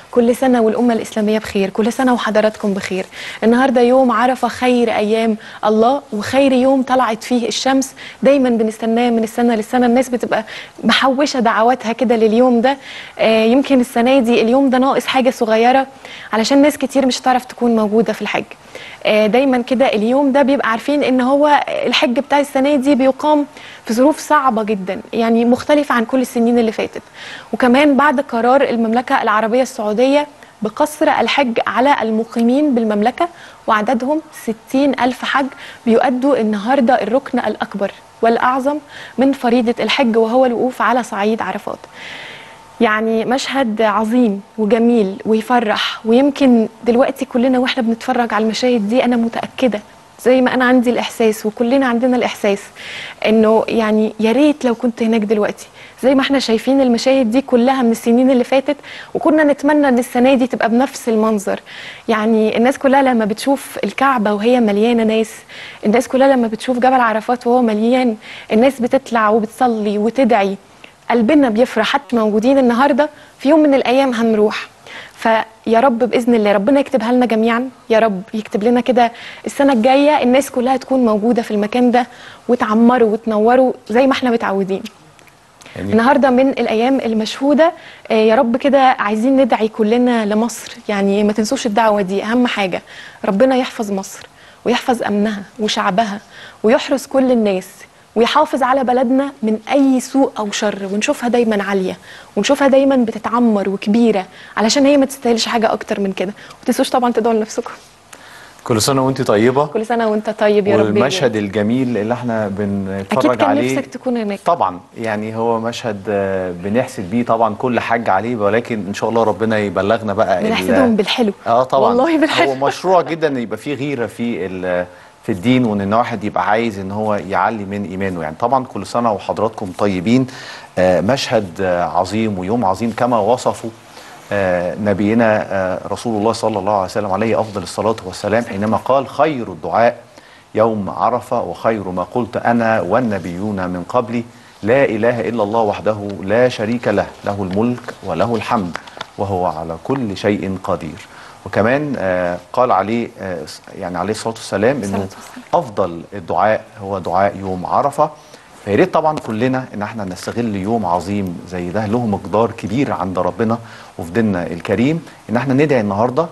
كل سنة والأمة الإسلامية بخير كل سنة وحضراتكم بخير النهاردة يوم عرفة خير أيام الله وخير يوم طلعت فيه الشمس دايما بنستناه من السنة للسنة الناس بتبقى محوشة دعواتها كده لليوم ده آه يمكن السنة دي اليوم ده ناقص حاجة صغيرة علشان ناس كتير مش هتعرف تكون موجودة في الحج آه دايما كده اليوم ده بيبقى عارفين ان هو الحج بتاع السنة دي بيقام في ظروف صعبة جدا يعني مختلفة عن كل السنين اللي فاتت وكمان بعد قرار المملكة العربية السعودية بقصر الحج على المقيمين بالمملكة وعددهم 60 ألف حج بيؤدوا النهاردة الركن الأكبر والأعظم من فريضة الحج وهو الوقوف على صعيد عرفات يعني مشهد عظيم وجميل ويفرح ويمكن دلوقتي كلنا واحنا بنتفرج على المشاهد دي انا متاكده زي ما انا عندي الاحساس وكلنا عندنا الاحساس انه يعني يا ريت لو كنت هناك دلوقتي زي ما احنا شايفين المشاهد دي كلها من السنين اللي فاتت وكنا نتمنى ان السنه دي تبقى بنفس المنظر يعني الناس كلها لما بتشوف الكعبه وهي مليانه ناس الناس كلها لما بتشوف جبل عرفات وهو مليان الناس بتطلع وبتصلي وتدعي قلبنا بيفرح حتى موجودين النهارده في يوم من الايام هنروح فيا رب باذن الله ربنا يكتبها لنا جميعا يا رب يكتب لنا كده السنه الجايه الناس كلها تكون موجوده في المكان ده وتعمروا وتنوروا زي ما احنا متعودين يعني النهارده من الايام المشهوده آه، يا رب كده عايزين ندعي كلنا لمصر يعني ما تنسوش الدعوه دي اهم حاجه ربنا يحفظ مصر ويحفظ امنها وشعبها ويحرس كل الناس ويحافظ على بلدنا من اي سوء او شر ونشوفها دايما عاليه ونشوفها دايما بتتعمر وكبيره علشان هي ما تستاهلش حاجه اكتر من كده وما تنسوش طبعا تدعوا لنفسكم كل سنه وانت طيبه كل سنه وانت طيب يا رب والمشهد الجميل اللي احنا اكيد بنتفرج كان عليه نفسك تكون هناك طبعا يعني هو مشهد آه، بنحسد بيه طبعا كل حاج عليه ولكن ان شاء الله ربنا يبلغنا بقى ال- بنحسدهم بالحلو اه طبعا والله بالحلو هو مشروع جدا ان يبقى فيه غيره في ال- في الدين وان الواحد يبقى عايز ان هو يعلي من ايمانه يعني طبعا كل سنه وحضراتكم طيبين آه، مشهد آه، عظيم ويوم عظيم كما وصفه آه، نبينا آه، رسول الله صلى الله عليه وسلم عليه افضل الصلاه والسلام حينما قال خير الدعاء يوم عرفه وخير ما قلت انا والنبيون من قبلي لا اله الا الله وحده لا شريك له له الملك وله الحمد وهو على كل شيء قدير وكمان آه، قال عليه آه، يعني عليه الصلاه والسلام انه الصلاة والسلام. افضل الدعاء هو دعاء يوم عرفه فيا ريت طبعا كلنا ان احنا نستغل يوم عظيم زي ده له مقدار كبير عند ربنا وفي ديننا الكريم ان احنا ندعي النهارده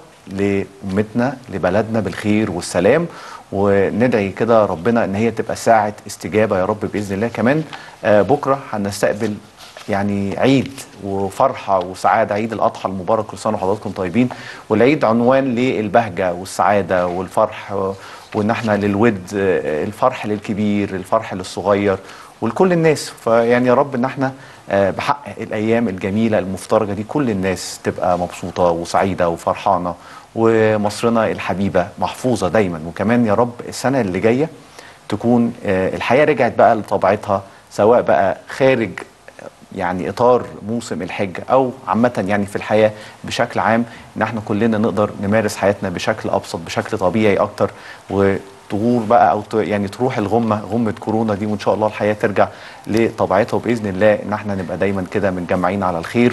لامتنا لبلدنا بالخير والسلام وندعي كده ربنا ان هي تبقى ساعه استجابه يا رب باذن الله كمان آه، بكره هنستقبل يعني عيد وفرحه وسعاده عيد الاضحى المبارك كل سنه وحضراتكم طيبين والعيد عنوان للبهجه والسعاده والفرح وان احنا للود آه، الفرح للكبير الفرح للصغير ولكل الناس فيعني يا رب ان احنا آه، بحق الايام الجميله المفترجه دي كل الناس تبقى مبسوطه وسعيده وفرحانه ومصرنا الحبيبه محفوظه دايما وكمان يا رب السنه اللي جايه تكون آه، الحياه رجعت بقى لطبيعتها سواء بقى خارج يعني اطار موسم الحج او عامه يعني في الحياه بشكل عام ان احنا كلنا نقدر نمارس حياتنا بشكل ابسط بشكل طبيعي اكتر وتغور بقى او ت- يعني تروح الغمه غمه كورونا دي وان شاء الله الحياه ترجع لطبيعتها وباذن الله ان احنا نبقى دايما كده متجمعين على الخير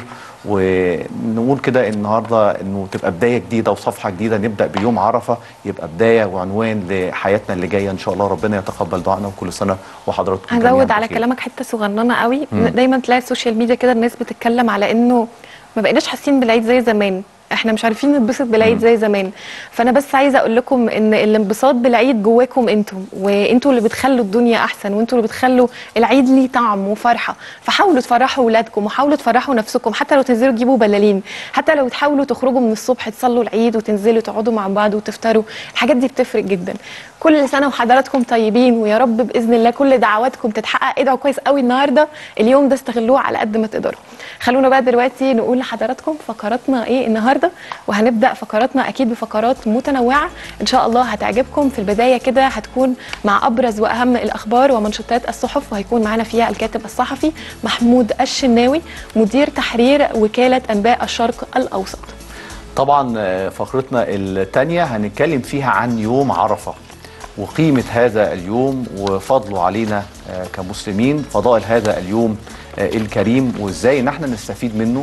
ونقول كده النهارده انه تبقى بدايه جديده وصفحه جديده نبدا بيوم عرفه يبقى بدايه وعنوان لحياتنا اللي جايه ان شاء الله ربنا يتقبل دعائنا وكل سنه وحضراتكم جميعاً هزود على بخير. كلامك حته صغننه قوي دايما تلاقي السوشيال ميديا كده الناس بتتكلم على انه ما بقيناش حاسين بالعيد زي زمان احنا مش عارفين نتبسط بالعيد زي زمان فانا بس عايزه اقول لكم ان الانبساط بالعيد جواكم انتم وانتوا اللي بتخلوا الدنيا احسن وانتوا اللي بتخلوا العيد ليه طعم وفرحه فحاولوا تفرحوا اولادكم وحاولوا تفرحوا نفسكم حتى لو تنزلوا تجيبوا بلالين حتى لو تحاولوا تخرجوا من الصبح تصلوا العيد وتنزلوا تقعدوا مع بعض وتفطروا الحاجات دي بتفرق جدا كل سنه وحضراتكم طيبين ويا رب باذن الله كل دعواتكم تتحقق ادعوا كويس قوي النهارده اليوم ده استغلوه على قد ما تقدروا خلونا بقى دلوقتي نقول لحضراتكم فقراتنا ايه النهارده وهنبدا فقراتنا اكيد بفقرات متنوعه ان شاء الله هتعجبكم في البدايه كده هتكون مع ابرز واهم الاخبار ومنشطات الصحف وهيكون معانا فيها الكاتب الصحفي محمود الشناوي مدير تحرير وكاله انباء الشرق الاوسط طبعا آه، فقرتنا الثانية هنتكلم فيها عن يوم عرفة وقيمة هذا اليوم وفضله علينا آه، كمسلمين فضائل هذا اليوم آه، الكريم وازاي ان احنا نستفيد منه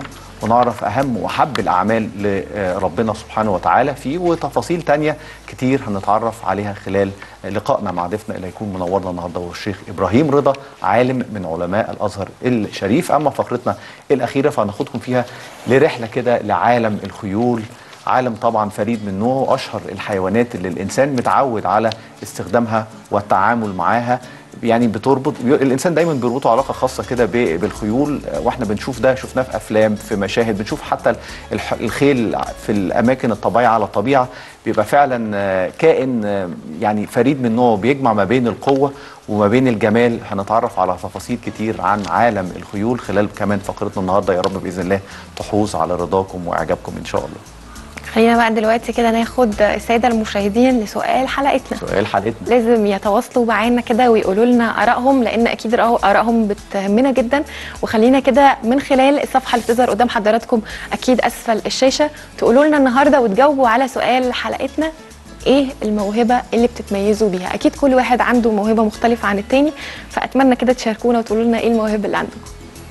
ونعرف اهم واحب الاعمال لربنا سبحانه وتعالى فيه وتفاصيل تانية كتير هنتعرف عليها خلال لقائنا مع ضيفنا اللي هيكون منورنا النهارده هو الشيخ ابراهيم رضا عالم من علماء الازهر الشريف اما فقرتنا الاخيره فهناخدكم فيها لرحله كده لعالم الخيول عالم طبعا فريد من نوعه اشهر الحيوانات اللي الانسان متعود على استخدامها والتعامل معاها يعني بتربط الانسان دايما بيربطه علاقه خاصه كده ب- بالخيول واحنا بنشوف ده شفناه في افلام في مشاهد بنشوف حتى الح- الخيل في الاماكن الطبيعيه على الطبيعه بيبقى فعلا آه، كائن آه، يعني فريد من نوعه بيجمع ما بين القوه وما بين الجمال هنتعرف على تفاصيل كتير عن عالم الخيول خلال كمان فقرتنا النهارده يا رب باذن الله تحوز على رضاكم واعجابكم ان شاء الله خلينا بقى دلوقتي كده ناخد الساده المشاهدين لسؤال حلقتنا سؤال حلقتنا لازم يتواصلوا معانا كده ويقولوا لنا ارائهم لان اكيد رأو- ارائهم بتهمنا جدا وخلينا كده من خلال الصفحه اللي بتظهر قدام حضراتكم اكيد اسفل الشاشه تقولوا لنا النهارده وتجاوبوا على سؤال حلقتنا ايه الموهبه اللي بتتميزوا بيها اكيد كل واحد عنده موهبه مختلفه عن التاني فاتمنى كده تشاركونا وتقولوا لنا ايه المواهب اللي عندكم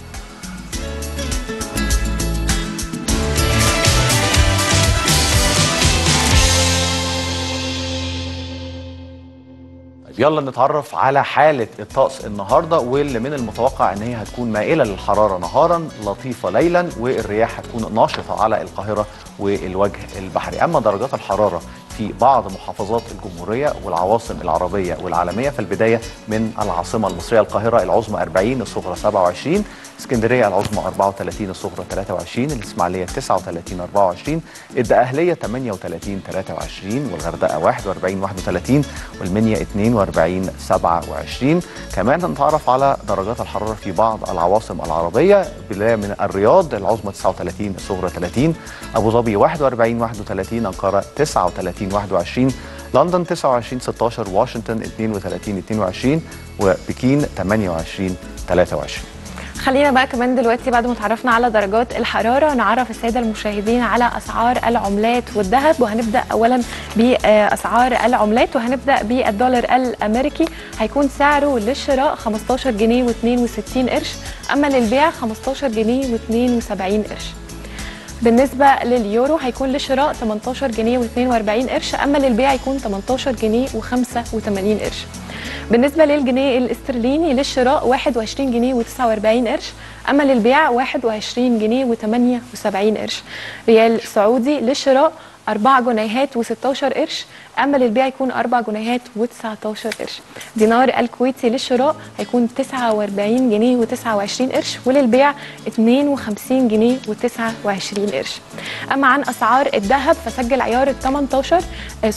يلا نتعرف على حالة الطقس النهاردة واللي من المتوقع ان هي هتكون مائلة للحرارة نهارا لطيفة ليلا والرياح هتكون ناشطة على القاهرة والوجه البحري اما درجات الحرارة في بعض محافظات الجمهورية والعواصم العربية والعالمية فالبداية من العاصمة المصرية القاهرة العظمى 40 الصغرى 27 اسكندرية العظمى 34 الصغرى 23 الإسماعيلية 39 24 الدقهلية 38 23 والغردقة 41 31 والمنيا 42 27 كمان هنتعرف على درجات الحرارة في بعض العواصم العربية بداية من الرياض العظمى 39 الصغرى 30 أبو ظبي 41 31 أنقرة 39 21 لندن 29 16 واشنطن 32 22 وبكين 28 23 خلينا بقى كمان دلوقتي بعد ما اتعرفنا على درجات الحراره نعرف الساده المشاهدين على اسعار العملات والذهب وهنبدا اولا باسعار العملات وهنبدا بالدولار الامريكي هيكون سعره للشراء 15 جنيه و62 قرش اما للبيع 15 جنيه و72 قرش بالنسبة لليورو هيكون للشراء 18 جنيه و42 قرش أما للبيع يكون 18 جنيه و85 قرش بالنسبة للجنيه الاسترليني للشراء 21 جنيه و49 قرش أما للبيع 21 جنيه و78 قرش ريال سعودي للشراء 4 جنيهات و16 قرش أما للبيع يكون 4 جنيهات و19 قرش دينار الكويتي للشراء هيكون 49 جنيه و29 قرش وللبيع 52 جنيه و29 قرش أما عن أسعار الذهب فسجل عيار ال 18 آه،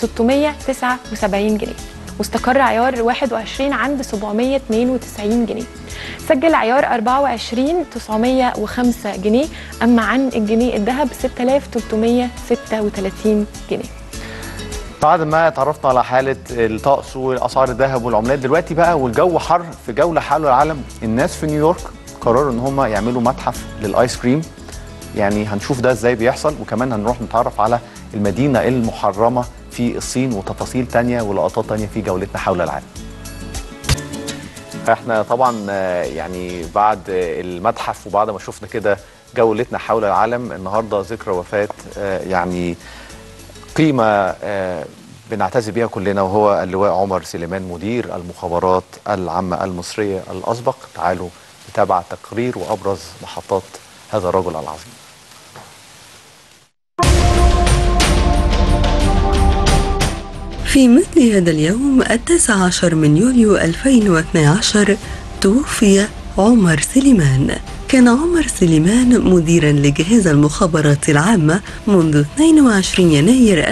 679 جنيه واستقر عيار 21 عند 792 جنيه سجل عيار 24 905 جنيه أما عن الجنيه الذهب 6336 جنيه بعد ما اتعرفنا على حالة الطقس وأسعار الذهب والعملات دلوقتي بقى والجو حر في جولة حول العالم الناس في نيويورك قرروا ان هم يعملوا متحف للايس كريم يعني هنشوف ده ازاي بيحصل وكمان هنروح نتعرف على المدينة المحرمة في الصين وتفاصيل تانية ولقطات تانية في جولتنا حول العالم احنا طبعا آه، يعني بعد المتحف وبعد ما شفنا كده جولتنا حول العالم النهارده ذكرى وفاة آه، يعني قيمة آه، بنعتز بيها كلنا وهو اللواء عمر سليمان مدير المخابرات العامة المصرية الأسبق تعالوا نتابع تقرير وأبرز محطات هذا الرجل العظيم في مثل هذا اليوم التاسع عشر من يوليو 2012 توفي عمر سليمان كان عمر سليمان مديرا لجهاز المخابرات العامة منذ 22 يناير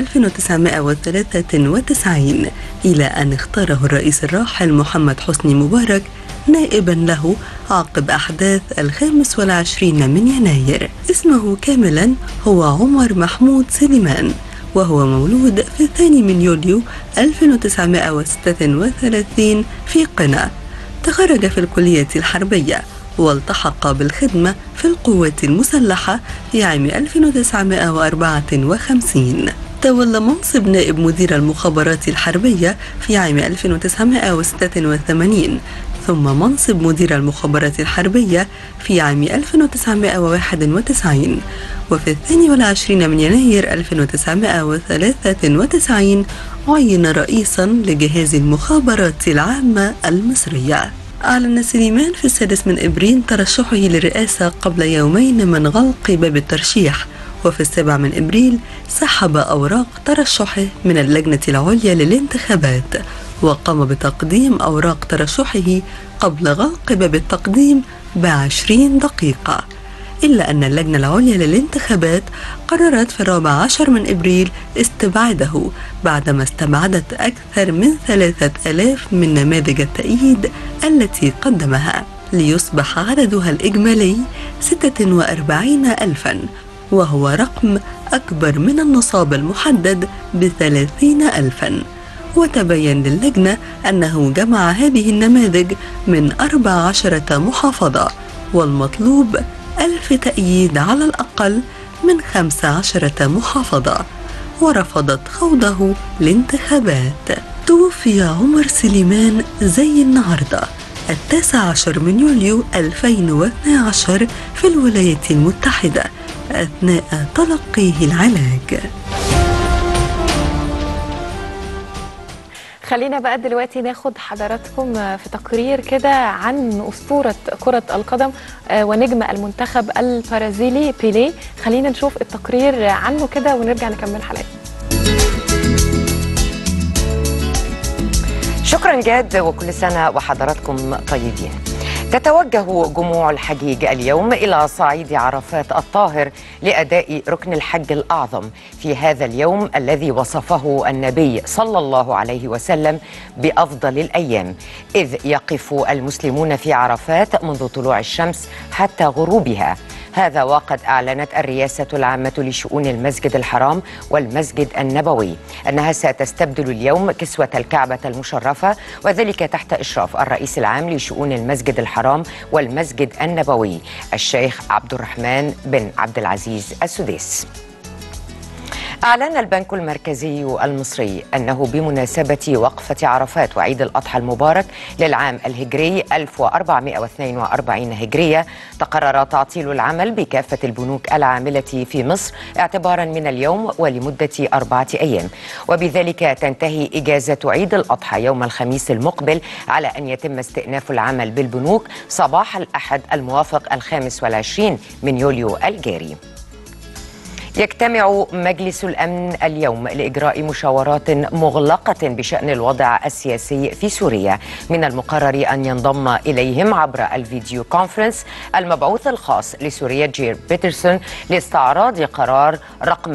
1993 إلى أن اختاره الرئيس الراحل محمد حسني مبارك نائبا له عقب أحداث الخامس والعشرين من يناير اسمه كاملا هو عمر محمود سليمان وهو مولود في الثاني من يوليو 1936 في قنا تخرج في الكلية الحربية والتحق بالخدمة في القوات المسلحة في عام 1954 تولى منصب نائب مدير المخابرات الحربية في عام 1986 ثم منصب مدير المخابرات الحربية في عام 1991 وفي الثاني والعشرين من يناير 1993 عين رئيسا لجهاز المخابرات العامة المصرية أعلن سليمان في السادس من إبريل ترشحه للرئاسة قبل يومين من غلق باب الترشيح وفي السابع من إبريل سحب أوراق ترشحه من اللجنة العليا للانتخابات وقام بتقديم أوراق ترشحه قبل غلق باب التقديم بعشرين دقيقة إلا أن اللجنة العليا للانتخابات قررت في الرابع عشر من إبريل استبعاده بعدما استبعدت أكثر من ثلاثة ألاف من نماذج التأييد التي قدمها ليصبح عددها الإجمالي 46 ألفا وهو رقم أكبر من النصاب المحدد بثلاثين ألفا وتبين للجنة أنه جمع هذه النماذج من أربع عشرة محافظة والمطلوب ألف تأييد على الأقل من خمس عشرة محافظة ورفضت خوضه الانتخابات توفي عمر سليمان زي النهارده التاسع عشر من يوليو 2012 في الولايات المتحدة أثناء تلقيه العلاج خلينا بقى دلوقتي ناخد حضراتكم في تقرير كده عن أسطورة كرة القدم آه، ونجم المنتخب البرازيلي بيليه خلينا نشوف التقرير عنه كده ونرجع نكمل حلقتنا شكرا جاد وكل سنة وحضراتكم طيبين تتوجه جموع الحجيج اليوم إلى صعيد عرفات الطاهر لأداء ركن الحج الأعظم في هذا اليوم الذي وصفه النبي صلى الله عليه وسلم بأفضل الأيام إذ يقف المسلمون في عرفات منذ طلوع الشمس حتى غروبها هذا وقد أعلنت الرئاسة العامة لشؤون المسجد الحرام والمسجد النبوي أنها ستستبدل اليوم كسوة الكعبة المشرفة وذلك تحت إشراف الرئيس العام لشؤون المسجد الحرام والمسجد النبوي الشيخ عبد الرحمن بن عبد العزيز السديس أعلن البنك المركزي المصري أنه بمناسبة وقفة عرفات وعيد الأضحى المبارك للعام الهجري 1442 هجرية تقرر تعطيل العمل بكافة البنوك العاملة في مصر اعتبارا من اليوم ولمدة أربعة أيام وبذلك تنتهي إجازة عيد الأضحى يوم الخميس المقبل على أن يتم استئناف العمل بالبنوك صباح الأحد الموافق الخامس والعشرين من يوليو الجاري يجتمع مجلس الامن اليوم لاجراء مشاورات مغلقه بشان الوضع السياسي في سوريا من المقرر ان ينضم اليهم عبر الفيديو كونفرنس المبعوث الخاص لسوريا جير بيترسون لاستعراض قرار رقم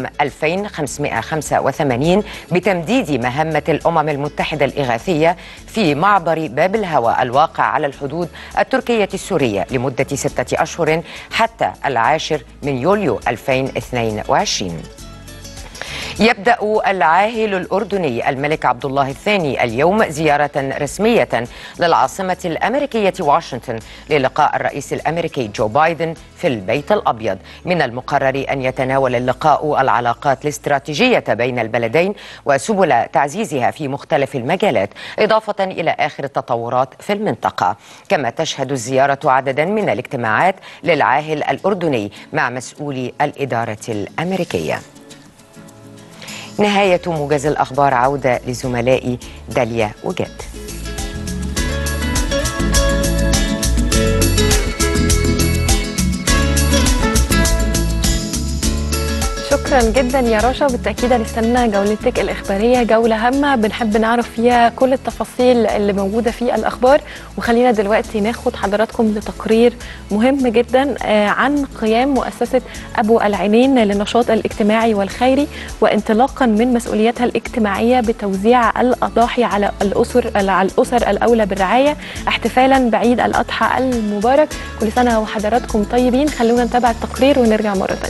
2585 بتمديد مهمه الامم المتحده الاغاثيه في معبر باب الهوى الواقع على الحدود التركيه السوريه لمده سته اشهر حتى العاشر من يوليو 2022 2020 يبدأ العاهل الأردني الملك عبد الله الثاني اليوم زيارة رسمية للعاصمة الأمريكية واشنطن للقاء الرئيس الأمريكي جو بايدن في البيت الأبيض من المقرر أن يتناول اللقاء العلاقات الاستراتيجية بين البلدين وسبل تعزيزها في مختلف المجالات إضافة إلى آخر التطورات في المنطقة كما تشهد الزيارة عددا من الاجتماعات للعاهل الأردني مع مسؤولي الإدارة الأمريكية نهاية موجز الأخبار عودة لزملائي داليا وجد شكرا جدا يا رشا بالتاكيد هنستنى جولتك الاخباريه جوله هامه بنحب نعرف فيها كل التفاصيل اللي موجوده في الاخبار وخلينا دلوقتي ناخد حضراتكم لتقرير مهم جدا آه، عن قيام مؤسسه ابو العينين للنشاط الاجتماعي والخيري وانطلاقا من مسؤولياتها الاجتماعيه بتوزيع الاضاحي على الاسر على الاسر الاولى بالرعايه احتفالا بعيد الاضحى المبارك كل سنه وحضراتكم طيبين خلونا نتابع التقرير ونرجع مره ثانيه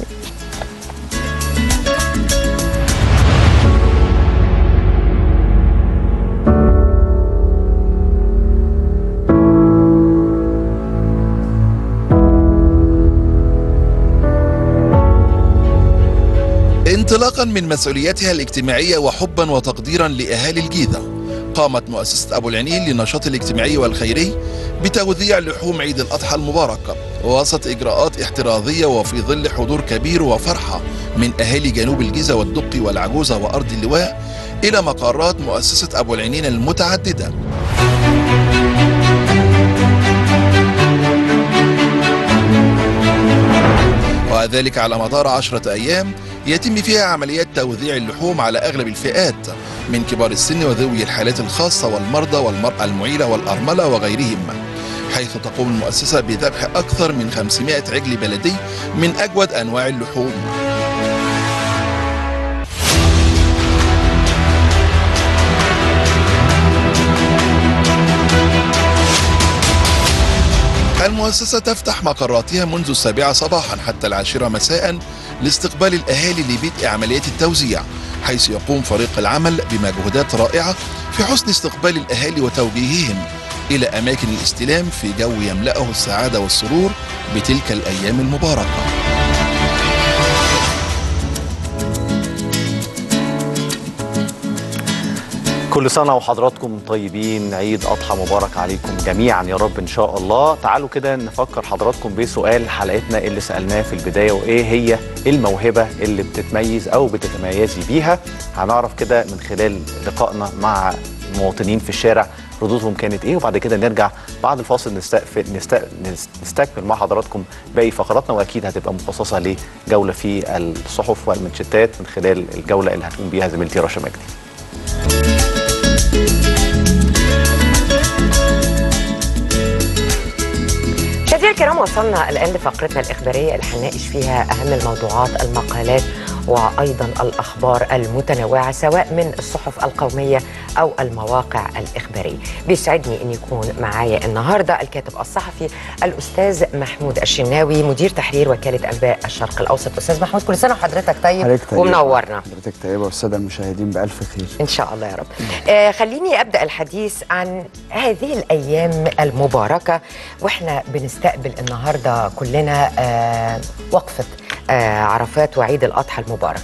انطلاقا من مسؤولياتها الاجتماعية وحبا وتقديرا لأهالي الجيزة قامت مؤسسة أبو العنين للنشاط الاجتماعي والخيري بتوزيع لحوم عيد الأضحى المبارك وسط إجراءات احترازية وفي ظل حضور كبير وفرحة من أهالي جنوب الجيزة والدقي والعجوزة وأرض اللواء إلى مقرات مؤسسة أبو العنين المتعددة وذلك على مدار عشرة أيام يتم فيها عمليات توزيع اللحوم على أغلب الفئات من كبار السن وذوي الحالات الخاصة والمرضى والمرأة المعيلة والأرملة وغيرهم حيث تقوم المؤسسة بذبح أكثر من 500 عجل بلدي من أجود أنواع اللحوم المؤسسة تفتح مقراتها منذ السابعة صباحا حتى العاشرة مساء لاستقبال الأهالي لبدء عمليات التوزيع حيث يقوم فريق العمل بمجهودات رائعة في حسن استقبال الأهالي وتوجيههم إلى أماكن الاستلام في جو يملأه السعادة والسرور بتلك الأيام المباركة كل سنة وحضراتكم طيبين عيد أضحى مبارك عليكم جميعا يا رب إن شاء الله تعالوا كده نفكر حضراتكم بسؤال حلقتنا اللي سألناه في البداية وإيه هي الموهبة اللي بتتميز أو بتتميزي بيها هنعرف كده من خلال لقائنا مع المواطنين في الشارع ردودهم كانت ايه وبعد كده نرجع بعد الفاصل نستقفل نست... نستكمل مع حضراتكم باقي فقراتنا واكيد هتبقى مخصصه لجوله في الصحف والمنشطات من خلال الجوله اللي هتقوم بيها زميلتي رشا مجدي مشاهدينا الكرام وصلنا الان لفقرتنا الاخباريه اللي هنناقش فيها اهم الموضوعات المقالات وايضا الاخبار المتنوعه سواء من الصحف القوميه او المواقع الاخباريه. بيسعدني ان يكون معايا النهارده الكاتب الصحفي الاستاذ محمود الشناوي مدير تحرير وكاله انباء الشرق الاوسط. استاذ محمود كل سنه وحضرتك طيب حضرتك طيب ومنورنا. حضرتك طيبه والساده المشاهدين بالف خير ان شاء الله يا رب. آه خليني ابدا الحديث عن هذه الايام المباركه واحنا بنستقبل النهارده كلنا آه وقفه آه عرفات وعيد الاضحى المبارك.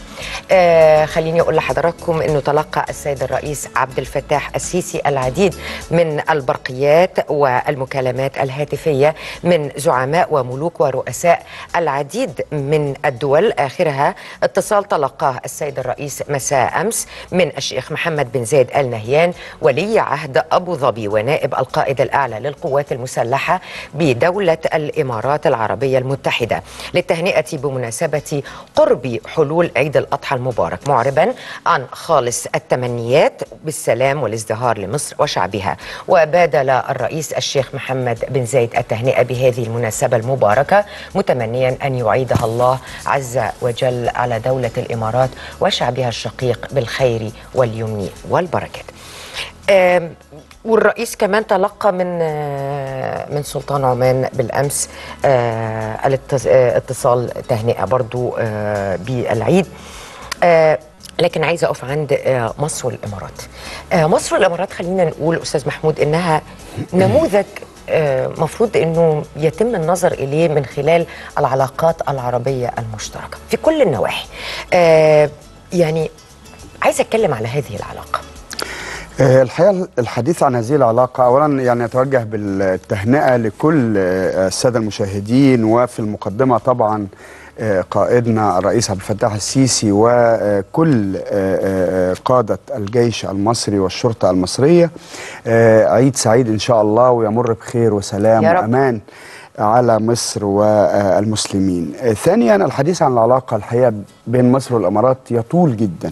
آه خليني اقول لحضراتكم انه تلقى السيد الرئيس عبد الفتاح السيسي العديد من البرقيات والمكالمات الهاتفيه من زعماء وملوك ورؤساء العديد من الدول اخرها اتصال تلقاه السيد الرئيس مساء امس من الشيخ محمد بن زايد ال نهيان ولي عهد ابو ظبي ونائب القائد الاعلى للقوات المسلحه بدوله الامارات العربيه المتحده للتهنئه بمناسبه قرب حلول عيد الاضحى المبارك معربا عن خالص التمنيات بالسلام والازدهار لمصر وشعبها وبادل الرئيس الشيخ محمد بن زايد التهنئه بهذه المناسبه المباركه متمنيا ان يعيدها الله عز وجل على دوله الامارات وشعبها الشقيق بالخير واليمن والبركات. آم، والرئيس كمان تلقى من آه، من سلطان عمان بالامس آه، الاتص- آه، اتصال تهنئه برضو آه، بالعيد آه، لكن عايزه اقف عند آه، مصر والامارات آه، مصر والامارات خلينا نقول استاذ محمود انها نموذج آه، مفروض انه يتم النظر اليه من خلال العلاقات العربيه المشتركه في كل النواحي آه، يعني عايزه اتكلم على هذه العلاقه آه، الحقيقه الحديث عن هذه العلاقه اولا يعني اتوجه بالتهنئه لكل آه، الساده المشاهدين وفي المقدمه طبعا آه، قائدنا الرئيس عبد الفتاح السيسي وكل آه، آه، قاده الجيش المصري والشرطه المصريه آه، عيد سعيد ان شاء الله ويمر بخير وسلام يا رب. وامان على مصر والمسلمين آه، ثانيا الحديث عن العلاقة الحقيقة بين مصر والإمارات يطول جدا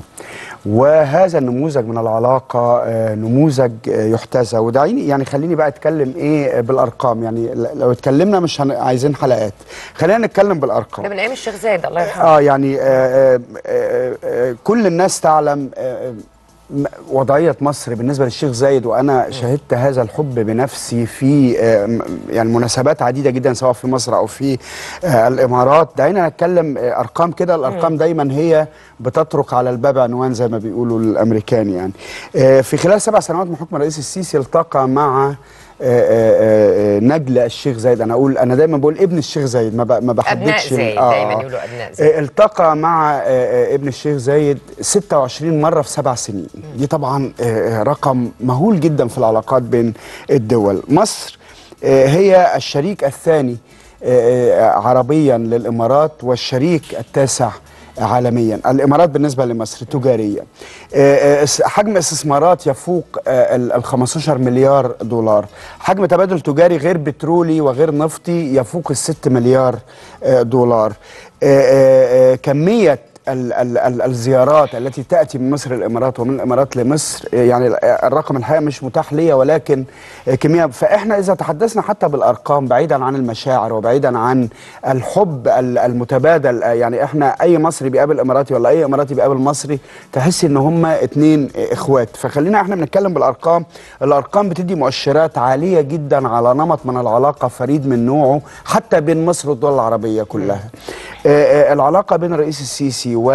وهذا النموذج من العلاقة آه، نموذج آه، يحتذى ودعيني يعني خليني بقى اتكلم ايه آه، بالارقام يعني ل- لو اتكلمنا مش هن- عايزين حلقات خلينا نتكلم بالارقام ده من ايام الشيخ زايد الله يرحمه اه يعني آه آه آه آه كل الناس تعلم آه آه، م- وضعية مصر بالنسبة للشيخ زايد وأنا شهدت هذا الحب بنفسي في آه، م- يعني مناسبات عديدة جدا سواء في مصر أو في آه، الإمارات دعينا نتكلم آه، أرقام كده الأرقام دايما هي بتطرق على الباب عنوان زي ما بيقولوا الأمريكان يعني آه، في خلال سبع سنوات من حكم الرئيس السيسي التقى مع آه، آه، نجل الشيخ زايد انا اقول انا دايما بقول ابن الشيخ زايد ما ب- ما بحددش ابناء ال- زايد آه، دايما آه. يقولوا ابناء زايد آه، التقى مع آه، آه، ابن الشيخ زايد 26 مرة في سبع سنين دي طبعا آه، آه، رقم مهول جدا في العلاقات بين الدول مصر آه، هي الشريك الثاني آه، آه، عربيا للإمارات والشريك التاسع عالميا الامارات بالنسبه لمصر تجاريا آه، آه، حجم استثمارات يفوق آه، ال ال 15 مليار دولار حجم تبادل تجاري غير بترولي وغير نفطي يفوق ال 6 مليار آه، دولار آه، آه، آه، كميه ال ال ال الزيارات التي تاتي من مصر للامارات ومن الامارات لمصر آه، يعني ال- آه، الرقم الحقيقه مش متاح ليا ولكن آه، كميه فاحنا اذا تحدثنا حتى بالارقام بعيدا عن المشاعر وبعيدا عن الحب ال- المتبادل آه، يعني احنا اي مصري بيقابل اماراتي ولا اي اماراتي بيقابل مصري تحس ان هم اتنين آه، اخوات فخلينا احنا بنتكلم بالارقام الارقام بتدي مؤشرات عاليه جدا على نمط من العلاقه فريد من نوعه حتى بين مصر والدول العربيه كلها آه، آه، العلاقه بين الرئيس السيسي و آه،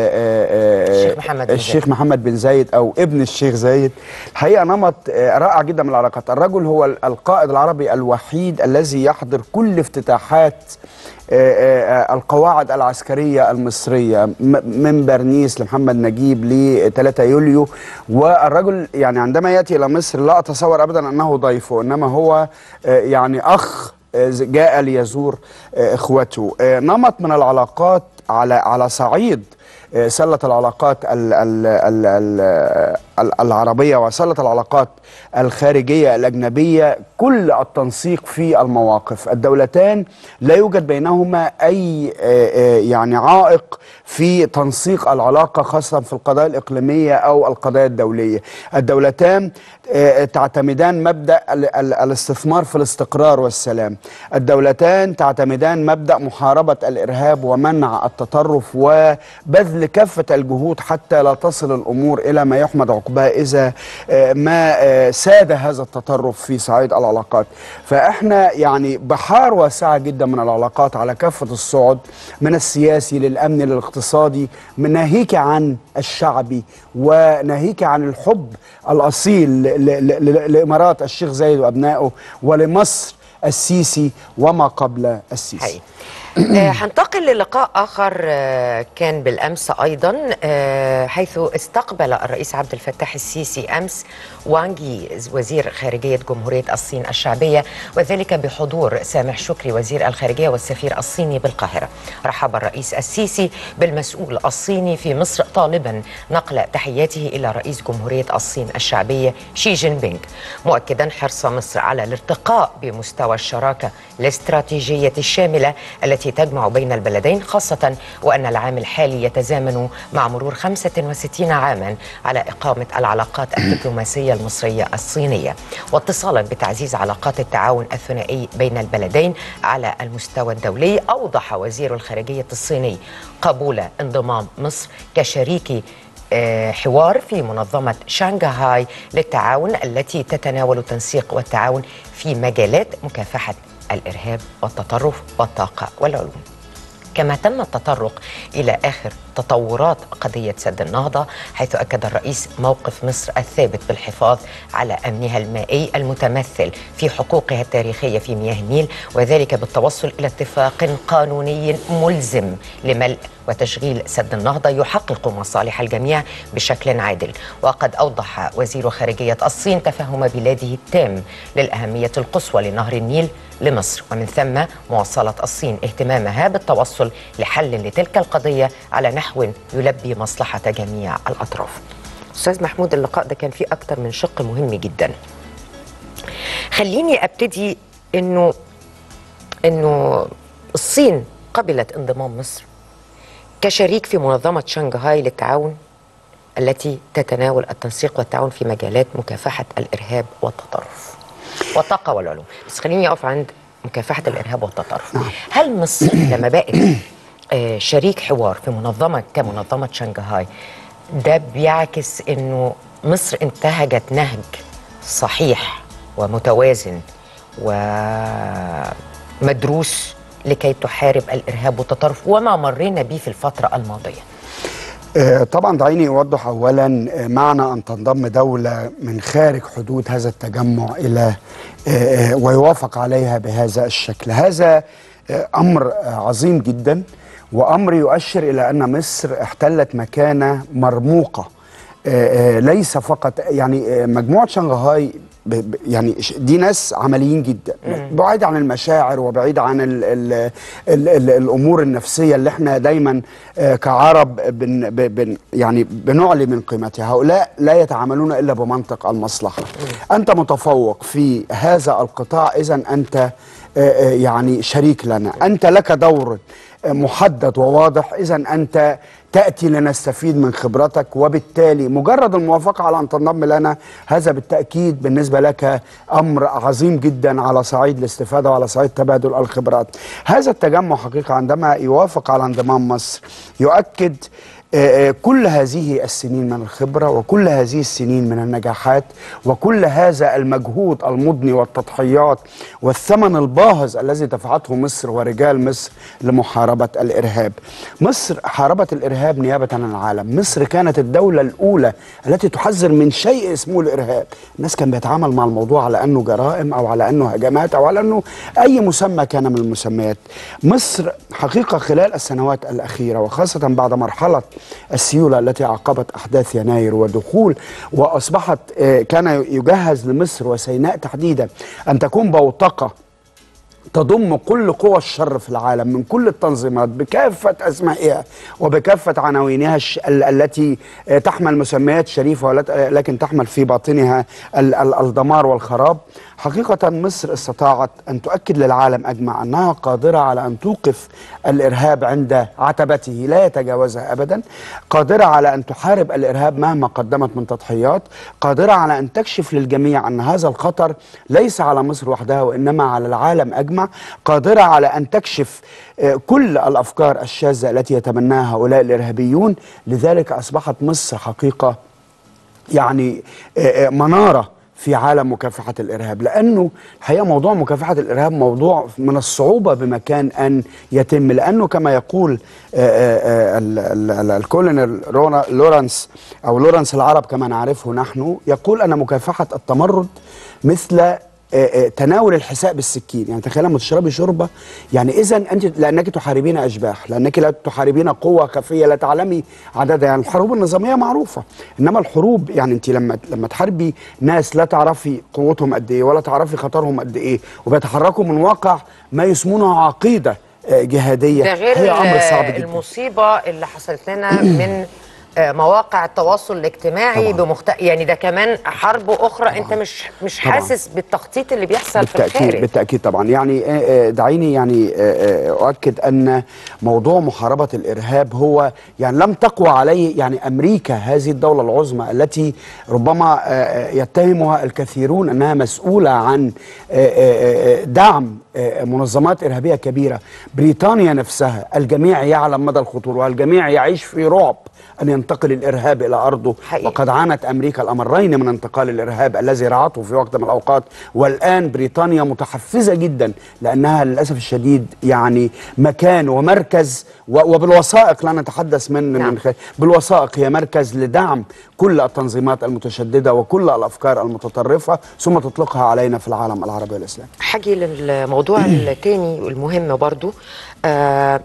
آه، آه، الشيخ محمد بن الشيخ محمد بن زايد او ابن الشيخ زايد الحقيقه نمط آه، رائع جدا من العلاقات الرجل هو ال- القائد العربي الوحيد الذي يحضر كل افتتاحات آه، آه، القواعد العسكرية المصرية م- من برنيس لمحمد نجيب ل 3 يوليو والرجل يعني عندما يأتي إلى مصر لا أتصور أبدا أنه ضيفه إنما هو آه، يعني أخ آه، جاء ليزور آه، إخوته آه، نمط من العلاقات على على صعيد آه، سلة العلاقات ال ال ال ال ال العربية وسلة العلاقات الخارجية الأجنبية كل التنسيق في المواقف الدولتان لا يوجد بينهما أي آه، آه، يعني عائق في تنسيق العلاقة خاصة في القضايا الإقليمية أو القضايا الدولية الدولتان آه، تعتمدان مبدأ ال- ال- الاستثمار في الاستقرار والسلام الدولتان تعتمدان مبدأ محاربة الإرهاب ومنع التطرف وبذل كافة الجهود حتى لا تصل الأمور إلى ما يحمد عقباه إذا آه، ما آه، ساد هذا التطرف في صعيد العلاقات فإحنا يعني بحار واسعة جدا من العلاقات على كافة الصعد من السياسي للأمن للاقتصادي من ناهيك عن الشعبي وناهيك عن الحب الأصيل ل- ل- ل- لإمارات الشيخ زايد وأبنائه ولمصر السيسي وما قبل السيسي حقيقي آه، هنتقل للقاء آخر آه، كان بالأمس أيضا آه، حيث استقبل الرئيس عبد الفتاح السيسي أمس وانجي وزير خارجية جمهورية الصين الشعبية وذلك بحضور سامح شكري وزير الخارجية والسفير الصيني بالقاهرة رحب الرئيس السيسي بالمسؤول الصيني في مصر طالبا نقل تحياته إلى رئيس جمهورية الصين الشعبية شي جين بينغ مؤكدا حرص مصر على الارتقاء بمستوى الشراكة الاستراتيجية الشاملة التي تجمع بين البلدين خاصة وأن العام الحالي يتزامن مع مرور 65 عاما على إقامة العلاقات الدبلوماسية المصرية الصينية واتصالا بتعزيز علاقات التعاون الثنائي بين البلدين على المستوى الدولي أوضح وزير الخارجية الصيني قبول انضمام مصر كشريك آه، حوار في منظمة شانغهاي للتعاون التي تتناول التنسيق والتعاون في مجالات مكافحة الإرهاب والتطرف والطاقة والعلوم كما تم التطرق إلى آخر تطورات قضية سد النهضة حيث أكد الرئيس موقف مصر الثابت بالحفاظ على أمنها المائي المتمثل في حقوقها التاريخية في مياه النيل وذلك بالتوصل إلى اتفاق قانوني ملزم لملء وتشغيل سد النهضة يحقق مصالح الجميع بشكل عادل وقد أوضح وزير خارجية الصين تفهم بلاده التام للأهمية القصوى لنهر النيل لمصر ومن ثم مواصلة الصين اهتمامها بالتوصل لحل لتلك القضية على نحو يلبي مصلحة جميع الأطراف أستاذ محمود اللقاء ده كان فيه أكتر من شق مهم جدا خليني أبتدي أنه أنه الصين قبلت انضمام مصر كشريك في منظمة شنغهاي للتعاون التي تتناول التنسيق والتعاون في مجالات مكافحة الإرهاب والتطرف والطاقة والعلوم بس خليني أقف عند مكافحة الإرهاب والتطرف هل مصر لما بقت آه، شريك حوار في منظمة كمنظمة شنغهاي ده بيعكس أنه مصر انتهجت نهج صحيح ومتوازن ومدروس لكي تحارب الإرهاب والتطرف وما مرينا به في الفترة الماضية آه، طبعا دعيني اوضح اولا آه، معنى ان تنضم دوله من خارج حدود هذا التجمع الى آه، آه، ويوافق عليها بهذا الشكل هذا آه، امر آه، عظيم جدا وامر يؤشر الى ان مصر احتلت مكانه مرموقه آه، آه، ليس فقط يعني آه، مجموعه شنغهاي ب- ب- يعني ش- دي ناس عمليين جدا بعيد عن المشاعر وبعيد عن ال ال ال ال الامور النفسيه اللي احنا دايما آه، كعرب بن ب- بن يعني بنعلي من قيمتها هؤلاء لا يتعاملون الا بمنطق المصلحه انت متفوق في هذا القطاع اذا انت آه، آه، يعني شريك لنا انت لك دور آه، محدد وواضح اذا انت تأتي لنستفيد من خبرتك وبالتالي مجرد الموافقة على أن تنضم لنا هذا بالتأكيد بالنسبة لك أمر عظيم جدا على صعيد الاستفادة وعلى صعيد تبادل الخبرات هذا التجمع حقيقة عندما يوافق على انضمام مصر يؤكد آه، آه، كل هذه السنين من الخبرة وكل هذه السنين من النجاحات وكل هذا المجهود المضني والتضحيات والثمن الباهظ الذي دفعته مصر ورجال مصر لمحاربة الإرهاب مصر حاربت الإرهاب نيابة عن العالم مصر كانت الدولة الأولى التي تحذر من شيء اسمه الإرهاب الناس كان بيتعامل مع الموضوع على أنه جرائم أو على أنه هجمات أو على أنه أي مسمى كان من المسميات مصر حقيقة خلال السنوات الأخيرة وخاصة بعد مرحلة السيولة التي عقبت أحداث يناير ودخول وأصبحت آه، كان يجهز لمصر وسيناء تحديدا أن تكون بوتقة تضم كل قوى الشر في العالم من كل التنظيمات بكافة أسمائها وبكافة عناوينها الش- ال- التي آه، تحمل مسميات شريفة ولت- آه، لكن تحمل في باطنها ال- ال- الدمار والخراب حقيقة مصر استطاعت أن تؤكد للعالم أجمع أنها قادرة على أن توقف الإرهاب عند عتبته لا يتجاوزها أبدا قادرة على أن تحارب الإرهاب مهما قدمت من تضحيات قادرة على أن تكشف للجميع أن هذا الخطر ليس على مصر وحدها وإنما على العالم أجمع قادرة على أن تكشف آه، كل الأفكار الشاذة التي يتبناها هؤلاء الإرهابيون لذلك أصبحت مصر حقيقة يعني آه، آه، منارة في عالم مكافحة الإرهاب لأنه الحقيقة موضوع مكافحة الإرهاب موضوع من الصعوبة بمكان أن يتم لأنه كما يقول آه، آه، آه، ال- ال- ال- الكولونيل رونا- لورانس أو لورانس العرب كما نعرفه نحن يقول أن مكافحة التمرد مثل آه، آه، تناول الحساء بالسكين يعني تخيل لما تشربي شوربه يعني اذا انت لانك تحاربين اشباح لانك لا تحاربين قوه خفيه لا تعلمي عددها يعني الحروب النظاميه معروفه انما الحروب يعني انت لما لما تحاربي ناس لا تعرفي قوتهم قد ايه ولا تعرفي خطرهم قد ايه وبيتحركوا من واقع ما يسمونه عقيده آه، جهاديه ده غير هي امر صعب ال- جدا المصيبه اللي حصلت لنا من آه، مواقع التواصل الاجتماعي طبعاً. بمخت... يعني ده كمان حرب اخرى انت مش مش طبعاً. حاسس بالتخطيط اللي بيحصل في بالتأكيد الخارج بالتأكيد طبعا يعني آه، آه، دعيني يعني آه، آه، أؤكد أن موضوع محاربة الإرهاب هو يعني لم تقوى عليه يعني أمريكا هذه الدولة العظمى التي ربما آه، آه، يتهمها الكثيرون أنها مسؤولة عن آه، آه، آه، دعم آه، منظمات إرهابية كبيرة بريطانيا نفسها الجميع يعلم مدى الخطورة والجميع يعيش في رعب أن ينتقل الإرهاب إلى أرضه حقيقي. وقد عانت أمريكا الأمرين من انتقال الإرهاب الذي رعته في وقت من الأوقات والآن بريطانيا متحفزة جدا لأنها للأسف الشديد يعني مكان ومركز و- وبالوثائق لا نتحدث من نعم. من خ- بالوثائق هي مركز لدعم كل التنظيمات المتشددة وكل الأفكار المتطرفة ثم تطلقها علينا في العالم العربي والإسلامي حاجي للموضوع التاني والمهم برضو آه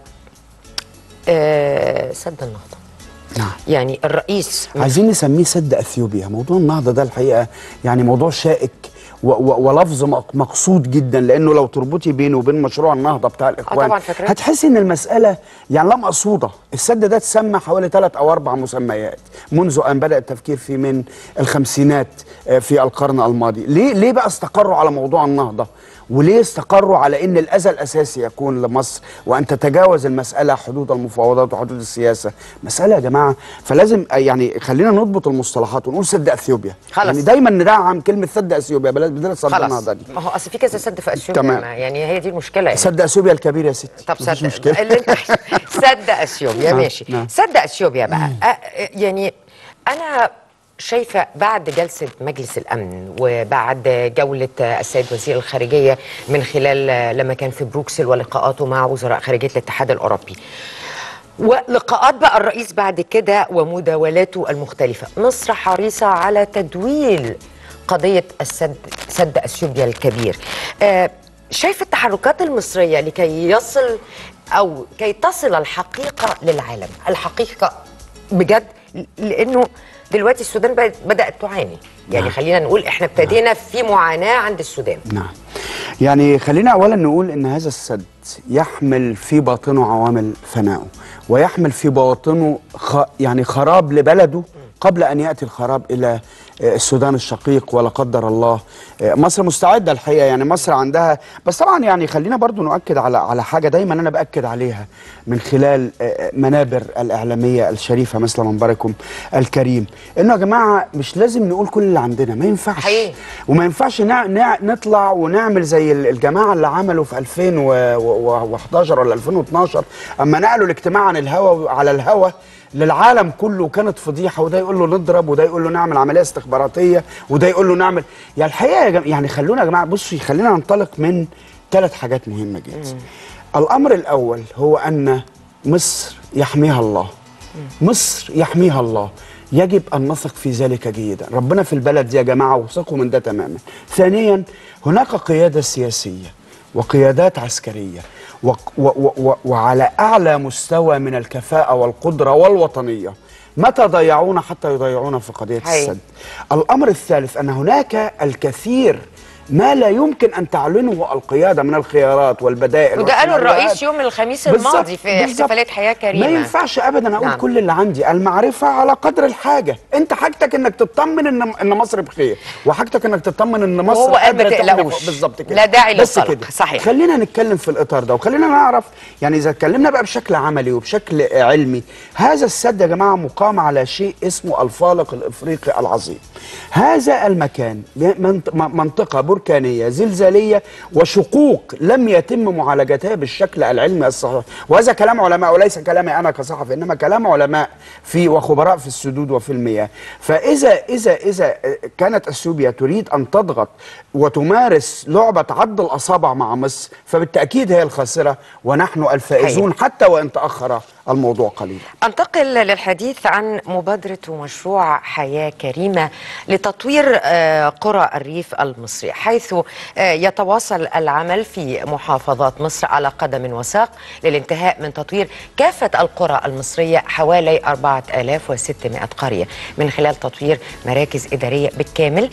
آه سد النهضه نعم يعني الرئيس عايزين نسميه سد اثيوبيا موضوع النهضه ده الحقيقه يعني موضوع شائك و و ولفظ مق- مقصود جدا لانه لو تربطي بينه وبين مشروع النهضه بتاع الاخوان طبعاً فاكراه. هتحسي ان المساله يعني لا مقصوده السد ده اتسمى حوالي ثلاث او اربع مسميات منذ ان بدا التفكير فيه من الخمسينات آه، في القرن الماضي ليه ليه بقى استقروا على موضوع النهضه وليه استقروا على ان الاذى الاساسي يكون لمصر وان تتجاوز المساله حدود المفاوضات وحدود السياسه مساله يا جماعه فلازم آه، يعني خلينا نضبط المصطلحات ونقول سد اثيوبيا خلاص. يعني دايما ندعم كلمه سد اثيوبيا بلاش بدل سد خلاص النهضه دي ما هو اصل في كذا سد في اثيوبيا تمام. ما- يعني هي دي المشكله يعني. سد اثيوبيا الكبير يا ستي طب مفيش سد مشكله اللي انت سد اثيوبيا نعم، ماشي نعم. سد اثيوبيا بقى أه يعني انا شايفه بعد جلسه مجلس الامن وبعد جوله السيد وزير الخارجيه من خلال لما كان في بروكسل ولقاءاته مع وزراء خارجيه الاتحاد الاوروبي ولقاءات بقى الرئيس بعد كده ومداولاته المختلفة مصر حريصة على تدويل قضية السد سد أثيوبيا الكبير آه شايف التحركات المصرية لكي يصل أو كي تصل الحقيقة للعالم الحقيقة بجد لأنه دلوقتي السودان بقت- بدأت تعاني يعني نعم. خلينا نقول احنا ابتدينا في معاناة عند السودان نعم يعني خلينا اولا نقول ان هذا السد يحمل في باطنه عوامل فنائه ويحمل في باطنه خ يعني خراب لبلده قبل ان ياتي الخراب الى آه، السودان الشقيق ولا قدر الله آه، مصر مستعده الحقيقه يعني مصر عندها بس طبعا يعني خلينا برضو نؤكد على على حاجه دايما انا باكد عليها من خلال آه، منابر الاعلاميه الشريفه مثل منبركم الكريم انه يا جماعه مش لازم نقول كل اللي عندنا ما ينفعش حقيقي. وما ينفعش نع... نع... نطلع ونعمل زي ال- الجماعه اللي عملوا في 2011 ولا 2012 اما نقلوا الاجتماع عن الهوا على الهوا للعالم كله وكانت فضيحه وده يقول له نضرب وده يقول له نعمل عمليه استخباراتيه وده يقول له نعمل يعني الحقيقه يا جماعة يعني خلونا يا جماعه بصوا خلينا ننطلق من ثلاث حاجات مهمه جدا الامر الاول هو ان مصر يحميها الله مصر يحميها الله يجب أن نثق في ذلك جيدا ربنا في البلد دي يا جماعة وثقوا من ده تماما ثانيا هناك قيادة سياسية وقيادات عسكرية و و و و وعلى أعلى مستوى من الكفاءة والقدرة والوطنية متى ضيعونا حتى يضيعونا في قضية حقيقي. السد الأمر الثالث أن هناك الكثير ما لا يمكن أن تعلنه القيادة من الخيارات والبدائل وده قاله والسيناريوهات. الرئيس يوم الخميس بالظبط، الماضي في بالظبط. احتفالات حياة كريمة ما ينفعش ابدا اقول نعم. نعم. كل اللي عندي المعرفه على قدر الحاجه انت حاجتك انك تطمن ان ان مصر بخير وحاجتك انك تطمن ان مصر وهو قال ما قادرة تحمي تقلقوش. بالظبط كده لا داعي بس للقلق. كده صحيح. خلينا نتكلم في الاطار ده وخلينا نعرف يعني اذا اتكلمنا بقى بشكل عملي وبشكل علمي هذا السد يا جماعه مقام على شيء اسمه الفالق الافريقي العظيم هذا المكان منط- منطقه بركانيه زلزاليه وشقوق لم يتم معالجتها بالشكل العلمي الصحيح وهذا كلام علماء وليس كلامي انا كصحفي انما كلام علماء في وخبراء في السدود وفي المياه فاذا اذا اذا كانت اثيوبيا تريد ان تضغط وتمارس لعبه عض الاصابع مع مصر فبالتاكيد هي الخاسره ونحن الفائزون حتى وان تاخر الموضوع قليلا انتقل للحديث عن مبادرة ومشروع حياة كريمة لتطوير آه، قرى الريف المصري حيث آه، يتواصل العمل في محافظات مصر على قدم وساق للانتهاء من تطوير كافة القرى المصرية حوالي 4600 قرية من خلال تطوير مراكز إدارية بالكامل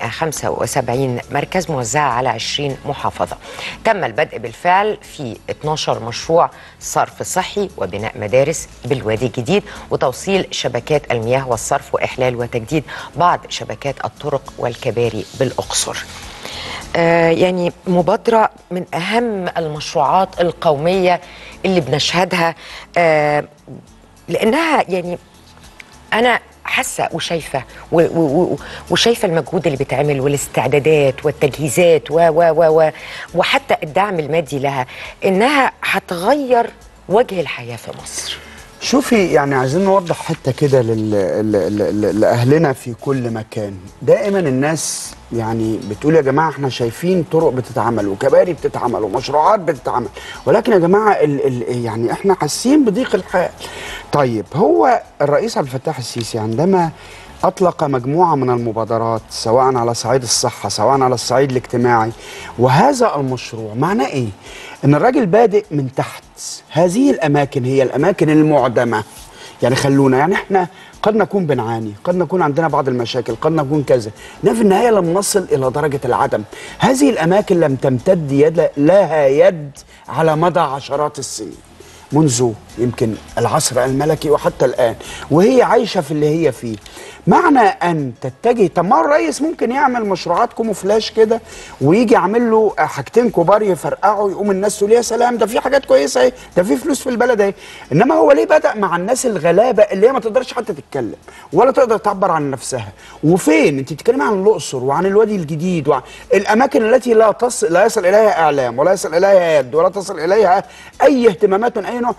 175 مركز موزعة على 20 محافظة تم البدء بالفعل في 12 مشروع صرف صحي وبناء مدارس بالوادي الجديد وتوصيل شبكات المياه والصرف وإحلال وتجديد بعض شبكات الطرق والكباري بالأقصر آه يعني مبادرة من أهم المشروعات القومية اللي بنشهدها آه لأنها يعني انا حاسه وشايفه و- و- و- وشايفه المجهود اللي بيتعمل والاستعدادات والتجهيزات و و و و وحتى الدعم المادي لها انها هتغير وجه الحياه في مصر شوفي يعني عايزين نوضح حته كده لل... ل- ل- ل- لاهلنا في كل مكان دائما الناس يعني بتقول يا جماعه احنا شايفين طرق بتتعمل وكباري بتتعمل ومشروعات بتتعمل ولكن يا جماعه ال... ال... يعني احنا حاسين بضيق الحال طيب هو الرئيس عبد الفتاح السيسي عندما أطلق مجموعة من المبادرات سواء على صعيد الصحة سواء على الصعيد الاجتماعي وهذا المشروع معناه إيه؟ إن الراجل بادئ من تحت هذه الأماكن هي الأماكن المعدمة يعني خلونا يعني احنا قد نكون بنعاني قد نكون عندنا بعض المشاكل قد نكون كذا إنما في النهاية لم نصل إلى درجة العدم هذه الأماكن لم تمتد يد لها يد على مدى عشرات السنين منذ يمكن العصر الملكي وحتى الآن وهي عايشة في اللي هي فيه معنى أن تتجه طب ما الرئيس ممكن يعمل مشروعات كوموفلاش كده ويجي يعمل له حاجتين كبار يفرقعوا يقوم الناس تقول يا سلام ده في حاجات كويسة اهي ده في فلوس في البلد اهي إنما هو ليه بدأ مع الناس الغلابة اللي هي ما تقدرش حتى تتكلم ولا تقدر تعبر عن نفسها وفين أنت بتتكلمي عن الأقصر وعن الوادي الجديد وعن الأماكن التي لا تصل لا يصل إليها إعلام ولا يصل إليها يد ولا تصل إليها أي اهتمامات من أي نوع وهي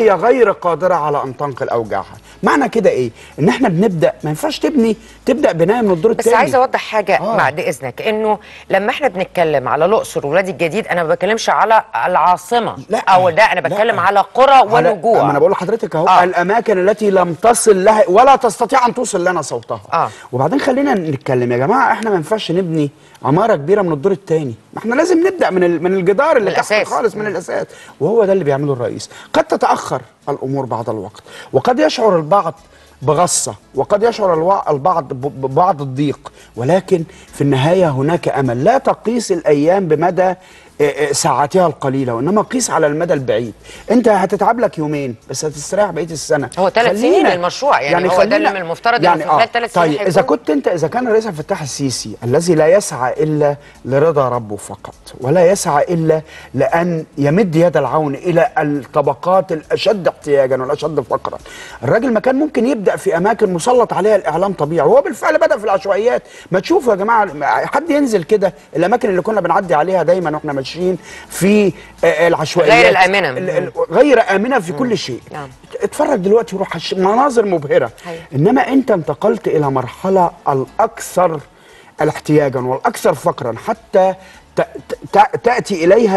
وهي غير قادره على ان تنقل اوجاعها معنى كده ايه ان احنا بنبدا ما ينفعش تبني تبدا بنايه من الدور بس الثاني عايزه اوضح حاجه آه. بعد اذنك انه لما احنا بنتكلم على الاقصر وولاد الجديد انا ما بتكلمش على العاصمه لا او ده انا بتكلم لا. على قرى على- ونجوع ما انا بقول لحضرتك اهو آه. آه. الاماكن التي لم تصل لها ولا تستطيع ان توصل لنا صوتها آه. وبعدين خلينا نتكلم يا جماعه احنا ما ينفعش نبني عماره كبيره من الدور الثاني ما احنا لازم نبدا من ال- من الجدار اللي تحت الأساس. خالص من الاساس وهو ده اللي بيعمله الرئيس قد تتاخر الامور بعض الوقت وقد يشعر البعض بغصه وقد يشعر الوا- البعض ب- ببعض الضيق ولكن في النهايه هناك امل لا تقيس الايام بمدى آه، آه، ساعاتها القليله وانما قيس على المدى البعيد انت هتتعب لك يومين بس هتستريح بقيه السنه هو ثلاث خلينا- سنين المشروع، يعني هو ده اللي من المفترض إنه في خلال ثلاث سنين طيب هيكون- اذا كنت انت اذا كان الرئيس عبد الفتاح السيسي الذي لا يسعى الا لرضا ربه فقط ولا يسعى الا لان يمد يد العون الى الطبقات الاشد احتياجا والاشد فقرا الراجل ما كان ممكن يبدا في اماكن مسلط عليها الاعلام طبيعي وهو بالفعل بدا في العشوائيات ما تشوفوا يا جماعه حد ينزل كده الاماكن اللي كنا بنعدي عليها دايما واحنا ماشيين في آه، العشوائيات غير الآمنة. ال- ال- غير امنه في كل شيء نعم. اتفرج دلوقتي وروح هش- مناظر مبهره أيوة. انما انت انتقلت الى مرحله الاكثر الاحتياجا والاكثر فقرا حتى ت- ت- تاتي اليها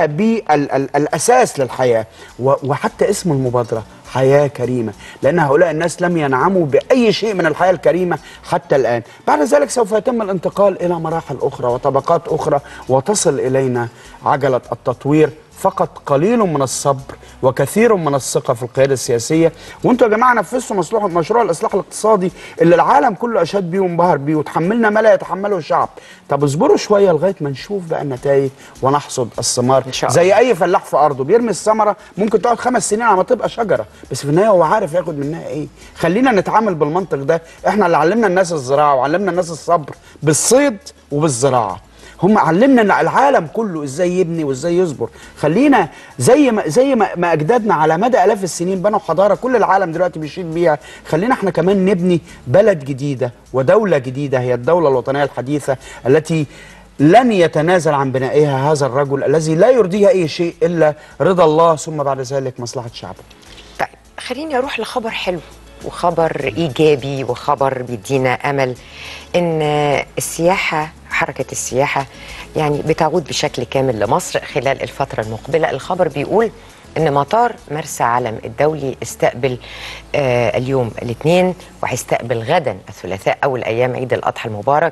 بالاساس للحياه و- وحتى اسم المبادره حياه كريمه لان هؤلاء الناس لم ينعموا باي شيء من الحياه الكريمه حتى الان بعد ذلك سوف يتم الانتقال الى مراحل اخرى وطبقات اخرى وتصل الينا عجله التطوير فقط قليل من الصبر وكثير من الثقه في القياده السياسيه وانتوا يا جماعه نفذتوا مصلوح مشروع الاصلاح الاقتصادي اللي العالم كله اشاد بيه وانبهر بيه وتحملنا ما لا يتحمله الشعب طب اصبروا شويه لغايه ما نشوف بقى النتائج ونحصد الثمار إن شاء الله. زي اي فلاح في ارضه بيرمي الثمره ممكن تقعد خمس سنين على ما تبقى شجره بس في النهايه هو عارف ياخد منها ايه خلينا نتعامل بالمنطق ده احنا اللي علمنا الناس الزراعه وعلمنا الناس الصبر بالصيد وبالزراعه هم علمنا ان العالم كله ازاي يبني وازاي يصبر خلينا زي ما زي ما, ما اجدادنا على مدى الاف السنين بنوا حضاره كل العالم دلوقتي بيشيد بيها خلينا احنا كمان نبني بلد جديده ودوله جديده هي الدوله الوطنيه الحديثه التي لن يتنازل عن بنائها هذا الرجل الذي لا يرضيه اي شيء الا رضا الله ثم بعد ذلك مصلحه شعبه طيب خليني اروح لخبر حلو وخبر ايجابي وخبر بيدينا امل ان السياحه حركه السياحه يعني بتعود بشكل كامل لمصر خلال الفتره المقبله الخبر بيقول ان مطار مرسى علم الدولي استقبل آه اليوم الاثنين وهيستقبل غدا الثلاثاء اول ايام عيد الاضحى المبارك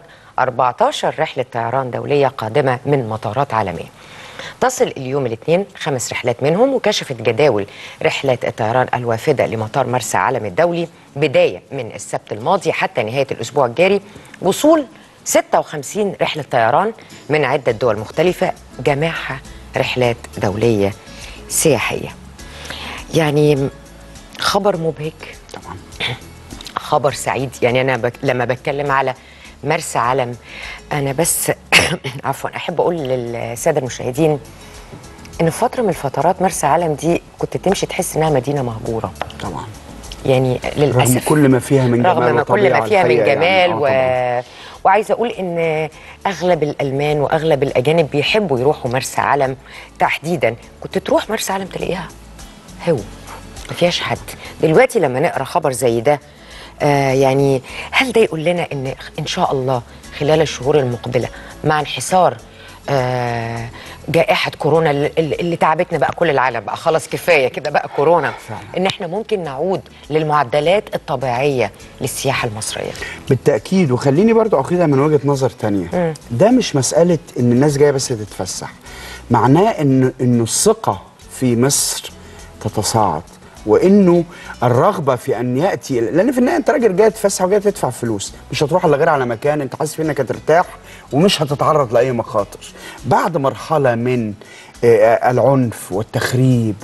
14 رحله طيران دوليه قادمه من مطارات عالميه تصل اليوم الاثنين خمس رحلات منهم وكشفت جداول رحلات الطيران الوافدة لمطار مرسى علم الدولي بداية من السبت الماضي حتى نهاية الأسبوع الجاري وصول 56 رحلة طيران من عدة دول مختلفة جميعها رحلات دولية سياحية يعني خبر مبهج طبعا خبر سعيد يعني انا بك لما بتكلم على مرسى علم انا بس عفوا احب اقول للساده المشاهدين ان في فتره من الفترات مرسى علم دي كنت تمشي تحس انها مدينه مهجوره طبعا يعني رغم للاسف كل ما فيها من رغم جمال ما كل ما وطبيعة فيها من الحقيقة جمال يعني. و... آه طبعاً. وعايزه اقول ان اغلب الالمان واغلب الاجانب بيحبوا يروحوا مرسى علم تحديدا كنت تروح مرسى علم تلاقيها هو ما فيهاش حد دلوقتي لما نقرا خبر زي ده آه يعني هل ده يقول لنا ان ان شاء الله خلال الشهور المقبله مع انحسار آه جائحة كورونا اللي, اللي تعبتنا بقى كل العالم بقى خلاص كفاية كده بقى كورونا فعلا. ان احنا ممكن نعود للمعدلات الطبيعية للسياحة المصرية بالتاكيد وخليني برضو اخدها من وجهه نظر تانية ده مش مساله ان الناس جايه بس تتفسح معناه ان انه الثقه في مصر تتصاعد وانه الرغبه في ان ياتي لان في النهايه انت راجل جاي تتفسح وجاي تدفع فلوس مش هتروح الا غير على مكان انت حاسس فيه انك هترتاح ومش هتتعرض لاي مخاطر بعد مرحله من آه، العنف والتخريب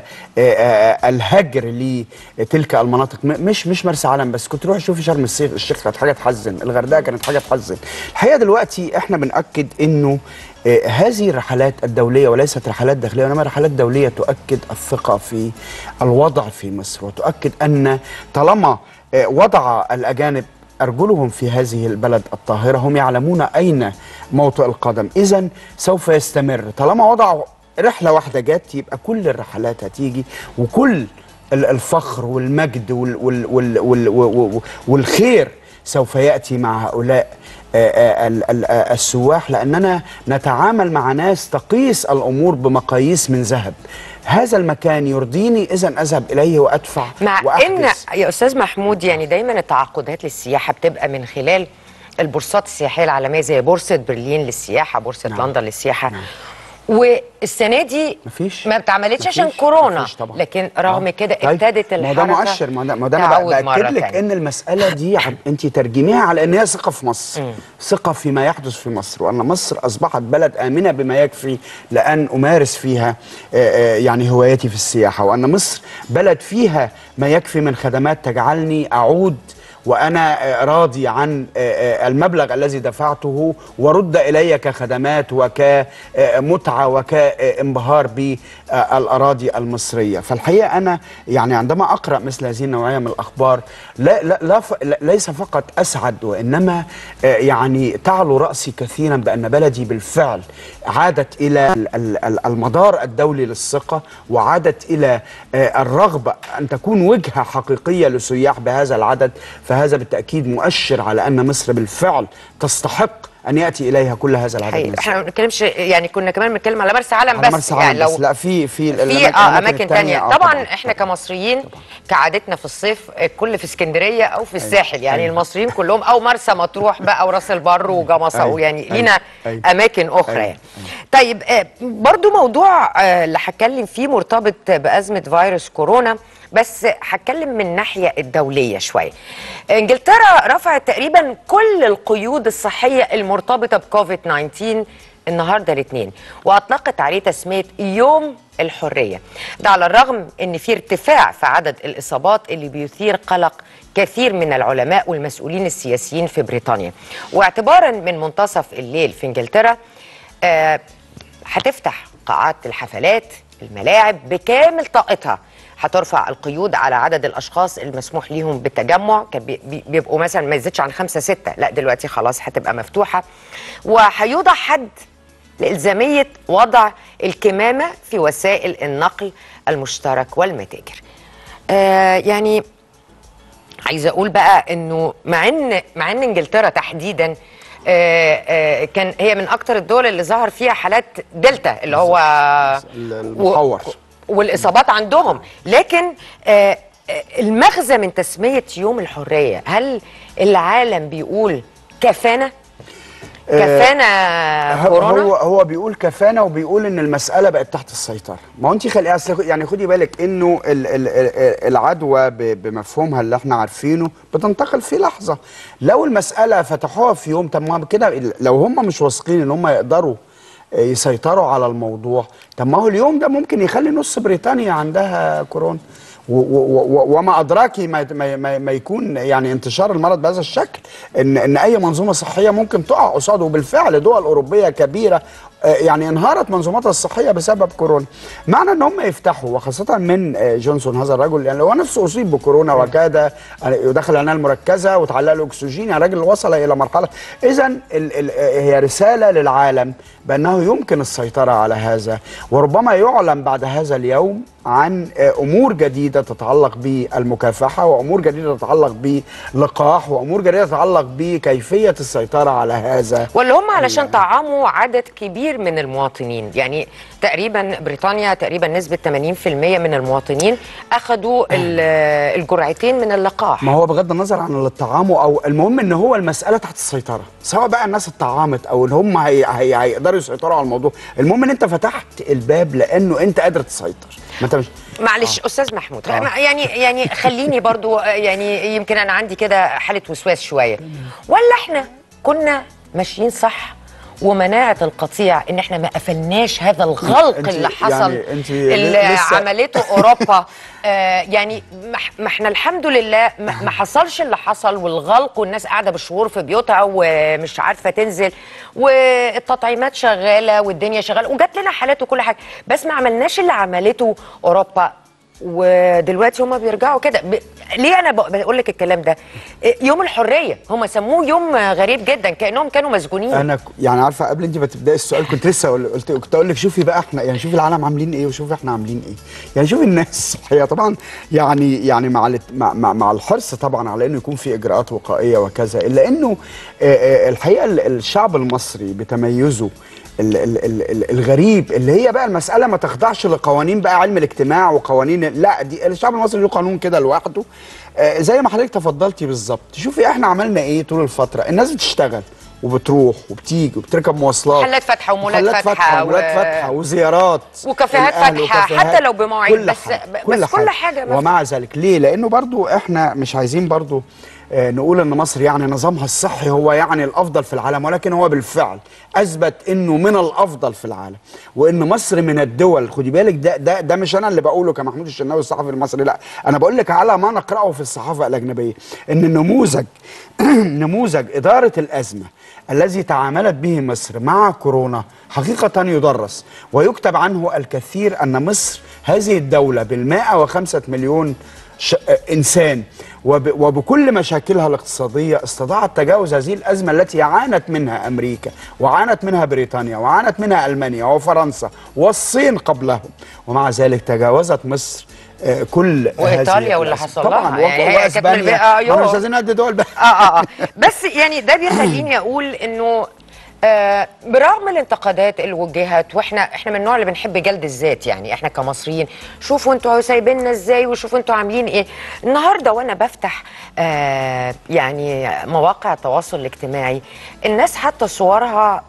والهجر لتلك المناطق م- مش مش مرسى علم بس كنت تروح تشوف شرم الشيخ الشيخ كانت حاجه تحزن الغردقه كانت حاجه تحزن الحقيقه دلوقتي احنا بناكد انه آه، هذه الرحلات الدوليه وليست رحلات داخليه وانما رحلات دوليه تؤكد الثقه في الوضع في مصر وتؤكد ان طالما آه، وضع الاجانب أرجلهم في هذه البلد الطاهرة هم يعلمون أين موطئ القدم إذا سوف يستمر طالما وضعوا رحلة واحدة جت يبقى كل الرحلات هتيجي وكل ال- الفخر والمجد وال وال وال وال وال والخير سوف ياتي مع هؤلاء آه، آه، ال- ال- آه، السواح لاننا نتعامل مع ناس تقيس الامور بمقاييس من ذهب هذا المكان يرضيني اذا اذهب اليه وادفع مع ان وأحجز. يا استاذ محمود يعني دايما التعاقدات للسياحه بتبقى من خلال البورصات السياحيه العالميه زي بورصه برلين للسياحه بورصه نعم. لندن للسياحه والسنه دي مفيش. ما بتعملتش مفيش. عشان كورونا مفيش طبعا. لكن رغم آه. كده طيب، ابتدت ما هو الحركه ده مؤشر ما هو ده ما هو ده انا تعود بأ- مرة باكد لك تانية. ان المساله دي عب- انت ترجميها على ان هي ثقه في مصر ثقه فيما يحدث في مصر وان مصر اصبحت بلد امنه بما يكفي لان امارس فيها آه، آه، يعني هوايتي في السياحه وان مصر بلد فيها ما يكفي من خدمات تجعلني اعود وانا آه، راضي عن آه، آه، المبلغ الذي دفعته ورد الي كخدمات وكمتعه وكانبهار بالاراضي المصريه فالحقيقه انا يعني عندما اقرا مثل هذه النوعيه من الاخبار لا لا, لا ف- لا ليس فقط اسعد وانما آه، يعني تعلو راسي كثيرا بان بلدي بالفعل عادت الى ال- ال- ال- المدار الدولي للثقه وعادت الى آه، الرغبه ان تكون وجهه حقيقيه لسياح بهذا العدد فهذا بالتاكيد مؤشر على ان مصر بالفعل تستحق ان ياتي اليها كل هذا العدد من حقيقي السياح. احنا ما بنتكلمش يعني كنا كمان بنتكلم على مرسى علم على بس مرسى يعني علم لو بس لا في في في اه اماكن تانية آه طبعا احنا كمصريين كعادتنا في الصيف الكل في اسكندريه او في الساحل يعني أيوة. المصريين كلهم او مرسى مطروح بقى وراس البر وجمصه أيوة. يعني أيوة. لينا أيوة. اماكن اخرى أيوة. يعني طيب آه، برضو موضوع آه، اللي هتكلم فيه مرتبط بازمه فيروس كورونا بس هتكلم من الناحيه الدوليه شويه انجلترا رفعت تقريبا كل القيود الصحيه المرتبطه بكوفيد 19 النهارده الاثنين واطلقت عليه تسميه يوم الحريه ده على الرغم ان في ارتفاع في عدد الاصابات اللي بيثير قلق كثير من العلماء والمسؤولين السياسيين في بريطانيا واعتبارا من منتصف الليل في انجلترا آه، هتفتح قاعات الحفلات الملاعب بكامل طاقتها هترفع القيود على عدد الاشخاص المسموح ليهم بالتجمع كان بي- بي- بيبقوا مثلا ما يزيدش عن خمسة ستة لا دلوقتي خلاص هتبقى مفتوحة وهيوضع حد لإلزامية وضع الكمامة في وسائل النقل المشترك والمتاجر آه يعني عايزه اقول بقى انه مع ان مع ان انجلترا تحديدا آه، آه، كان هي من اكتر الدول اللي ظهر فيها حالات دلتا اللي هو المحور. و- والاصابات عندهم لكن آه، آه، المغزى من تسميه يوم الحريه هل العالم بيقول كفانا كفانا هو كورونا هو هو بيقول كفانا وبيقول ان المساله بقت تحت السيطره ما هو انت خلي أصل يعني خدي بالك انه ال ال ال العدوى ب- بمفهومها اللي احنا عارفينه بتنتقل في لحظه لو المساله فتحوها في يوم طب ما كده لو هم مش واثقين ان هم يقدروا يسيطروا على الموضوع طب ما هو اليوم ده ممكن يخلي نص بريطانيا عندها كورونا و- و- و- وما ادراكي ما, ما, ما, ما يكون يعني انتشار المرض بهذا الشكل ان ان اي منظومه صحيه ممكن تقع قصاده وبالفعل دول اوروبيه كبيره آه، يعني انهارت منظوماتها الصحيه بسبب كورونا معنى ان هم يفتحوا وخاصه من آه، جونسون هذا الرجل يعني هو نفسه اصيب بكورونا وكاد آه، يدخل العنايه المركزه وتعلق له اكسجين يعني راجل وصل الى مرحله اذا هي رساله للعالم بانه يمكن السيطره على هذا وربما يعلن بعد هذا اليوم عن آه، امور جديده تتعلق بالمكافحه وامور جديده تتعلق باللقاح وامور جديده تتعلق بكيفيه السيطره على هذا ولا هم علشان طعموا عدد كبير من المواطنين يعني تقريبا بريطانيا تقريبا نسبة 80% من المواطنين أخذوا ال- الجرعتين من اللقاح ما هو بغض النظر عن اللي طعامه او المهم ان هو المساله تحت السيطره سواء بقى الناس اتطعمت او ان هم هي هي هيقدروا يسيطروا على الموضوع المهم ان انت فتحت الباب لانه انت قادر تسيطر ما انت مش معلش استاذ محمود آه. يعني يعني خليني برضو يعني يمكن انا عندي كده حاله وسواس شويه ولا احنا كنا ماشيين صح ومناعه القطيع ان احنا ما قفلناش هذا الغلق أنت- اللي حصل يعني أنت اللي لسه- عملته اوروبا آه يعني ما ح- ما احنا الحمد لله ما ما حصلش اللي حصل والغلق والناس قاعده بالشهور في بيوتها ومش عارفه تنزل والتطعيمات شغاله والدنيا شغاله وجات لنا حالات وكل حاجه بس ما عملناش اللي عملته اوروبا ودلوقتي هم بيرجعوا كده ب... ليه انا بق- بقول لك الكلام ده إيه، يوم الحريه هم سموه يوم غريب جدا كانهم كانوا مسجونين انا ك- يعني عارفه قبل انت ما تبداي السؤال كنت لسه أقول قلت كنت اقول لك شوفي بقى احنا يعني شوفي العالم عاملين ايه وشوفي احنا عاملين ايه يعني شوفي الناس هي طبعا يعني يعني مع الات- مع, مع, مع الحرص طبعا على انه يكون في اجراءات وقائيه وكذا الا انه آه، آه، الحقيقه ال- الشعب المصري بتميزه ال- ال- ال- ال- الغريب اللي هي بقى المساله ما تخضعش لقوانين بقى علم الاجتماع وقوانين لا دي الشعب المصري له قانون كده لوحده آه، زي ما حضرتك تفضلتي بالظبط شوفي احنا عملنا ايه طول الفتره الناس بتشتغل وبتروح وبتيجي وبتركب مواصلات محلات فاتحة ومولات محلات فاتحة ومولات و- فاتحة وزيارات وكافيهات الأهل فاتحة، وكافيهات، حتى لو بمواعيد، كل بس- حاجة بس كل حاجة مفتوحة. ومع ذلك ليه لانه برضو احنا مش عايزين برضو آه، نقول ان مصر يعني نظامها الصحي هو يعني الافضل في العالم ولكن هو بالفعل اثبت انه من الافضل في العالم وان مصر من الدول خدي بالك ده ده ده مش انا اللي بقوله كمحمود الشناوي الصحفي المصري لا انا بقول لك على ما نقراه في الصحافه الاجنبيه ان النموذج نموذج اداره الازمه الذي تعاملت به مصر مع كورونا حقيقه يدرس ويكتب عنه الكثير ان مصر هذه الدوله بالمائة وخمسة مليون ش... إنسان وب... وبكل مشاكلها الاقتصادية استطاعت تجاوز هذه الأزمة التي عانت منها أمريكا وعانت منها بريطانيا وعانت منها ألمانيا وفرنسا والصين قبلهم ومع ذلك تجاوزت مصر آه، كل وإيطاليا هذه واللي الأزمة. حصل طبعا لها. يعني و- هي كانت من واسبانيا البيئة- ما أيوه. مش عايزين نعد دول بقى اه اه اه بس يعني ده بيخليني اقول انه آه برغم الانتقادات اللي وجهت واحنا احنا من النوع اللي بنحب جلد الذات يعني احنا كمصريين شوفوا انتوا سايبيننا ازاي وشوفوا انتوا عاملين ايه النهارده وانا بفتح آه يعني مواقع التواصل الاجتماعي الناس حتى صورها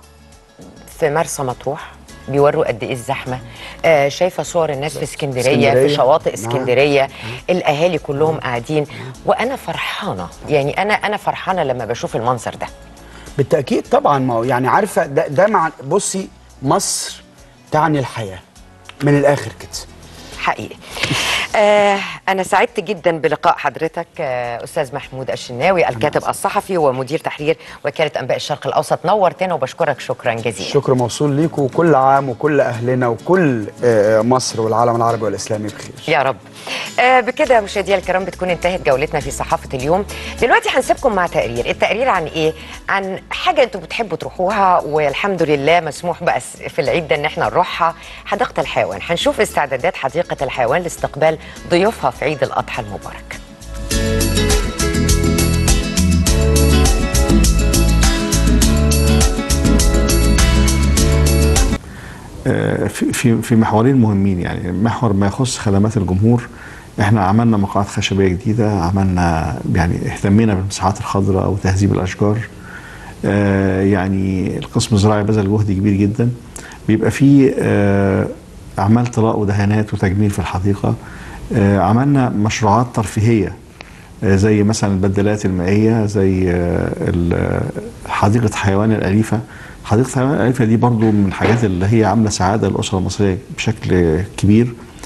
في مرسى مطروح بيوروا قد ايه الزحمه آه شايفه صور الناس في اسكندريه, اسكندرية. في شواطئ نعم. اسكندريه الاهالي كلهم قاعدين وانا فرحانه يعني انا انا فرحانه لما بشوف المنظر ده بالتأكيد طبعا ما هو يعني عارفة ده, ده مع بصي مصر تعني الحياة من الآخر كده حقيقي آه أنا سعدت جدا بلقاء حضرتك آه أستاذ محمود الشناوي الكاتب الصحفي ومدير تحرير وكالة أنباء الشرق الأوسط نورتنا وبشكرك شكرا جزيلا الشكر موصول ليكم وكل عام وكل أهلنا وكل آه، مصر والعالم العربي والإسلامي بخير يا رب آه بكده مشاهدينا الكرام بتكون انتهت جولتنا في صحافة اليوم دلوقتي هنسيبكم مع تقرير التقرير عن ايه عن حاجة انتوا بتحبوا تروحوها والحمد لله مسموح بقى في العيد ده ان احنا نروحها حديقة الحيوان هنشوف استعدادات حديقة الحيوان لاستقبال ضيوفها في عيد الأضحى المبارك آه، في في في محورين مهمين يعني محور ما يخص خدمات الجمهور احنا عملنا مقاعد خشبيه جديده عملنا يعني اهتمينا بالمساحات الخضراء وتهذيب الاشجار آه، يعني القسم الزراعي بذل جهد كبير جدا بيبقى فيه آه، اعمال طلاء ودهانات وتجميل في الحديقه آه، عملنا مشروعات ترفيهيه آه، زي مثلا البدلات المائيه زي آه، ال- حديقه حيوان الاليفه حديقه حيوان الاليفه دي برضو من الحاجات اللي هي عامله سعاده للاسره المصريه بشكل كبير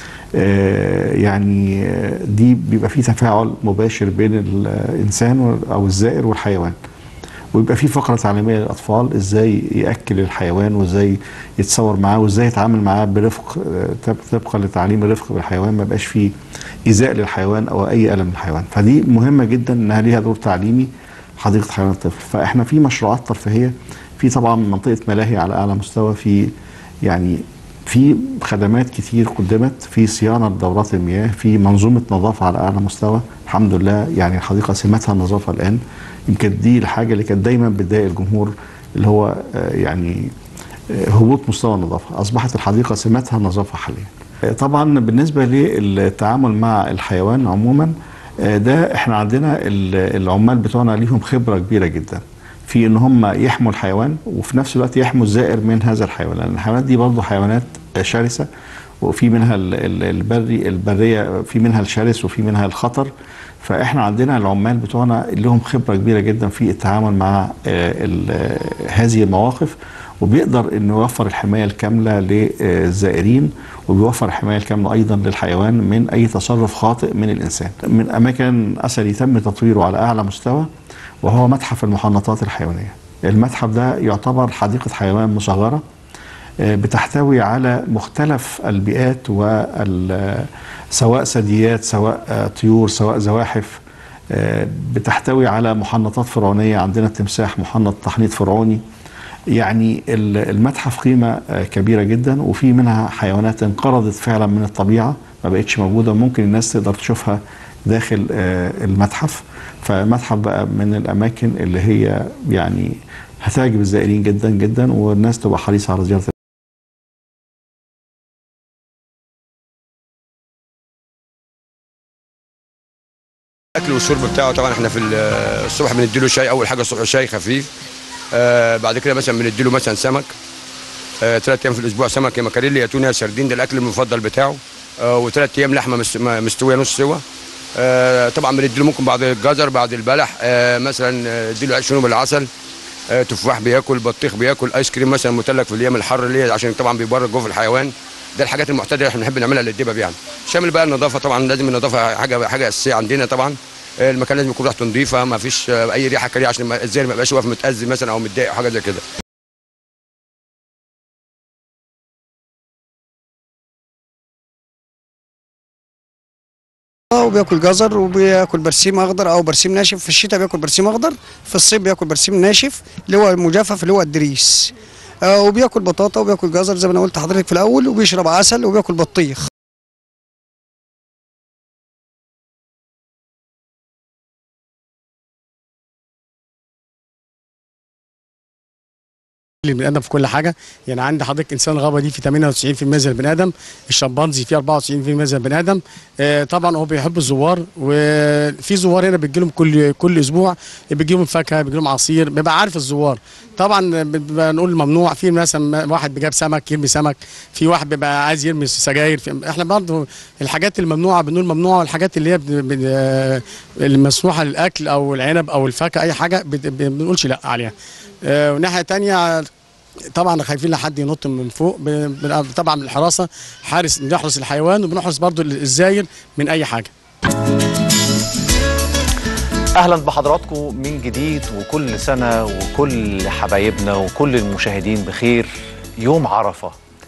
آه، يعني آه، دي بيبقى فيه تفاعل مباشر بين الانسان وال- او الزائر والحيوان ويبقى في فقره تعليميه للاطفال ازاي ياكل الحيوان وازاي يتصور معاه وازاي يتعامل معاه برفق آه، طب- طبقا لتعليم الرفق بالحيوان ما يبقاش فيه ايذاء للحيوان او اي الم للحيوان فدي مهمه جدا انها ليها دور تعليمي حديقه حيوان الطفل فاحنا في مشروعات ترفيهيه في طبعا منطقه ملاهي على اعلى مستوى في يعني في خدمات كتير قدمت في صيانه دورات المياه في منظومه نظافه على اعلى مستوى الحمد لله يعني الحديقه سمتها النظافه الان يمكن دي الحاجه اللي كانت دايما بتضايق الجمهور اللي هو آه، يعني آه، هبوط مستوى النظافه اصبحت الحديقه سمتها النظافه حاليا آه، طبعا بالنسبه للتعامل مع الحيوان عموما آه، ده احنا عندنا ال- العمال بتوعنا ليهم خبره كبيره جدا في ان هم يحموا الحيوان وفي نفس الوقت يحموا الزائر من هذا الحيوان لان الحيوانات دي برضه حيوانات شرسه وفي منها ال- ال- البري البريه في منها الشرس وفي منها الخطر فاحنا عندنا العمال بتوعنا لهم خبره كبيره جدا في التعامل مع آه، ال- آه، هذه المواقف وبيقدر انه يوفر الحمايه الكامله للزائرين وبيوفر الحمايه الكامله ايضا للحيوان من اي تصرف خاطئ من الانسان. من اماكن اثري تم تطويره على اعلى مستوى وهو متحف المحنطات الحيوانيه. المتحف ده يعتبر حديقه حيوان مصغره آه، بتحتوي على مختلف البيئات وال سواء ثدييات سواء آه، طيور سواء زواحف آه، بتحتوي على محنطات فرعونيه عندنا التمساح محنط تحنيط فرعوني يعني ال- المتحف قيمه آه، كبيره جدا وفي منها حيوانات انقرضت فعلا من الطبيعه ما بقتش موجوده ممكن الناس تقدر تشوفها داخل آه، المتحف فمتحف بقى من الاماكن اللي هي يعني هتعجب الزائرين جدا جدا والناس تبقى حريصه على زياره الاكل والشرب بتاعه طبعا احنا في ال- الصبح بنديله شاي اول حاجه الصبح شاي خفيف آه بعد كده مثلا بنديله مثلا سمك آه ثلاث ايام في الاسبوع سمك يا مكاريلي يا تونه يا سردين ده الاكل المفضل بتاعه آه وثلاث ايام لحمه مس- م- مستويه نص سوا آه طبعا بنديله ممكن بعد الجزر بعد البلح آه مثلا آه، اديله عيش شنو بالعسل آه تفاح بياكل بطيخ بياكل ايس كريم مثلا مثلج في الايام الحر اللي هي عشان طبعا بيبرد جوف الحيوان ده الحاجات المعتاده اللي احنا بنحب نعملها للدبب يعني شامل بقى النظافه طبعا لازم النظافه حاجه حاجه اساسيه عندنا طبعا آه، المكان لازم يكون ريحته نظيفه ما فيش آه، اي ريحه كريهه عشان ما- الزائر ما يبقاش واقف متاذي مثلا او متضايق او حاجه زي كده وبياكل جزر وبياكل برسيم اخضر او برسيم ناشف في الشتاء بياكل برسيم اخضر في الصيف بياكل برسيم ناشف اللي هو المجفف اللي هو الدريس آه وبياكل بطاطا وبياكل جزر زي ما انا قلت لحضرتك في الاول وبيشرب عسل وبياكل بطيخ البني ادم في كل حاجه يعني عند حضرتك انسان الغابه دي في 98% زي البني ادم الشمبانزي فيه 94% زي البني ادم آه طبعا هو بيحب الزوار وفي زوار هنا بتجي لهم كل كل اسبوع بيجي لهم فاكهه بيجي لهم عصير بيبقى عارف الزوار طبعا بنبقى نقول ممنوع في مثلا واحد بيجاب سمك يرمي سمك في واحد بيبقى عايز يرمي سجاير في احنا برضه الحاجات الممنوعه بنقول ممنوعه والحاجات اللي هي بن- بن- آه، المسموحه للاكل او العنب او الفاكهه اي حاجه بت- ب- بنقولش لا عليها آه، وناحيه تانية طبعا خايفين لحد ينط من فوق ب- ب- طبعا من الحراسه حارس بنحرس الحيوان وبنحرس برضو الزاير من اي حاجه اهلا بحضراتكم من جديد وكل سنه وكل حبايبنا وكل المشاهدين بخير يوم عرفه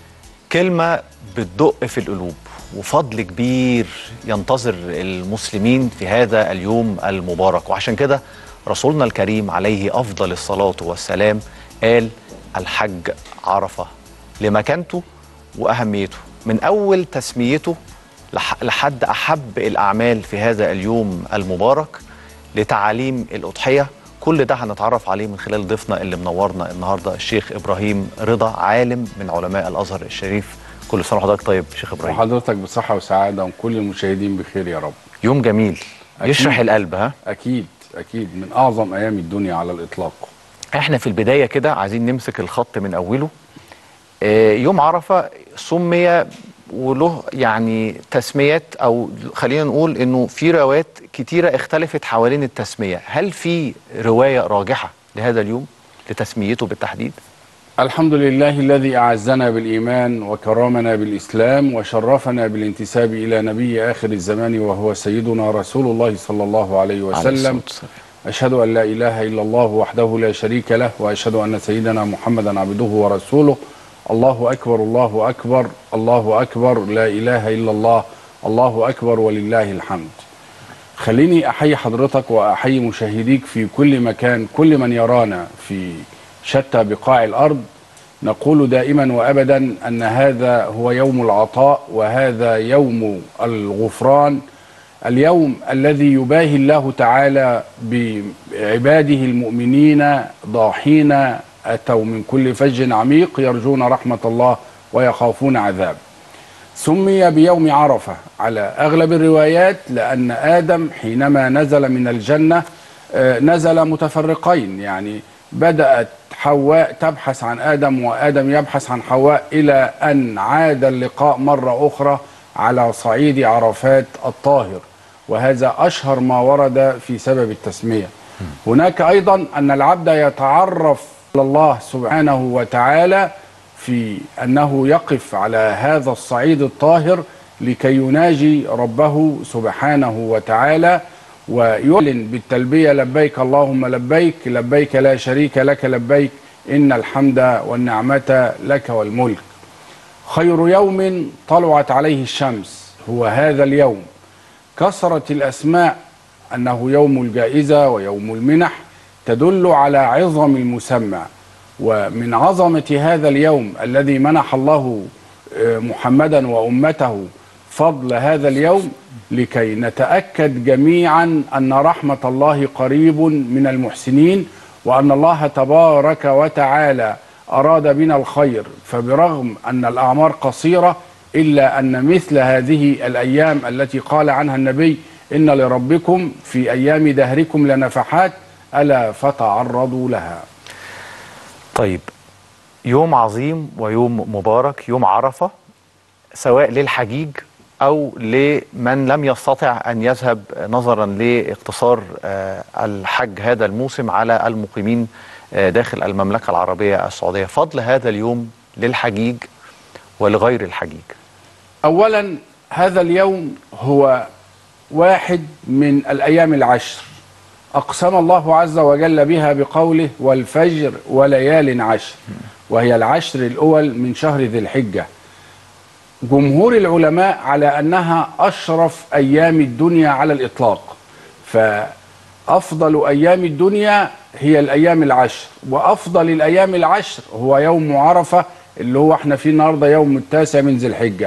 كلمه بتدق في القلوب وفضل كبير ينتظر المسلمين في هذا اليوم المبارك وعشان كده رسولنا الكريم عليه افضل الصلاه والسلام قال الحج عرفه لمكانته واهميته من اول تسميته لح- لحد احب الاعمال في هذا اليوم المبارك لتعاليم الأضحية كل ده هنتعرف عليه من خلال ضيفنا اللي منورنا النهارده الشيخ إبراهيم رضا عالم من علماء الأزهر الشريف كل سنة وحضرتك طيب شيخ إبراهيم وحضرتك بصحة وسعادة وكل المشاهدين بخير يا رب يوم جميل أكيد. يشرح القلب ها أكيد أكيد من أعظم أيام الدنيا على الإطلاق احنا في البداية كده عايزين نمسك الخط من أوله آه، يوم عرفة سمي وله يعني تسميات أو خلينا نقول إنه في روايات كتيرة اختلفت حوالين التسمية هل في رواية راجحة لهذا اليوم لتسميته بالتحديد؟ الحمد لله الذي أعزنا بالإيمان وكرمنا بالإسلام وشرفنا بالانتساب إلى نبي آخر الزمان وهو سيدنا رسول الله صلى الله عليه عليه الصلاة وسلم والسلام. أشهد أن لا إله إلا الله وحده لا شريك له وأشهد أن سيدنا محمدا عبده ورسوله الله أكبر الله أكبر الله أكبر لا إله إلا الله الله أكبر ولله الحمد خليني أحيي حضرتك وأحيي مشاهديك في كل مكان كل من يرانا في شتى بقاع الأرض نقول دائما وأبدا أن هذا هو يوم العطاء وهذا يوم الغفران اليوم الذي يباهي الله تعالى بعباده المؤمنين ضاحين أتوا من كل فج عميق يرجون رحمة الله ويخافون عذاب سمي بيوم عرفة على أغلب الروايات لأن آدم حينما نزل من الجنة آه، نزل متفرقين يعني بدأت حواء تبحث عن آدم وآدم يبحث عن حواء إلى أن عاد اللقاء مرة أخرى على صعيد عرفات الطاهر وهذا أشهر ما ورد في سبب التسمية هناك أيضا أن العبد يتعرف على الله سبحانه وتعالى في أنه يقف على هذا الصعيد الطاهر لكي يناجي ربه سبحانه وتعالى ويعلن بالتلبية لبيك اللهم لبيك لبيك لا شريك لك لبيك إن الحمد والنعمة لك والملك خير يوم طلعت عليه الشمس هو هذا اليوم كثرت الأسماء أنه يوم الجائزة ويوم المنح تدل على عظم المسمى ومن عظمة هذا اليوم الذي منح الله آه، محمدا وأمته فضل هذا اليوم لكي نتأكد جميعا أن رحمة الله قريب من المحسنين وأن الله تبارك وتعالى أراد بنا الخير فبرغم أن الأعمار قصيرة إلا أن مثل هذه الأيام التي قال عنها النبي إن لربكم في أيام دهركم لنفحات ألا فتعرضوا لها طيب يوم عظيم ويوم مبارك يوم عرفة سواء للحجيج أو لمن لم يستطع أن يذهب نظرا لاقتصار آه، الحج هذا الموسم على المقيمين آه، داخل المملكة العربية السعودية فضل هذا اليوم للحجيج ولغير الحجيج أولا هذا اليوم هو واحد من الأيام العشر أقسم الله عز وجل بها بقوله والفجر وليال عشر وهي العشر الأول من شهر ذي الحجة جمهور العلماء على أنها أشرف أيام الدنيا على الإطلاق فأفضل أيام الدنيا هي الأيام العشر وأفضل الأيام العشر هو يوم عرفة اللي هو احنا فيه النهارده يوم التاسع من ذي الحجة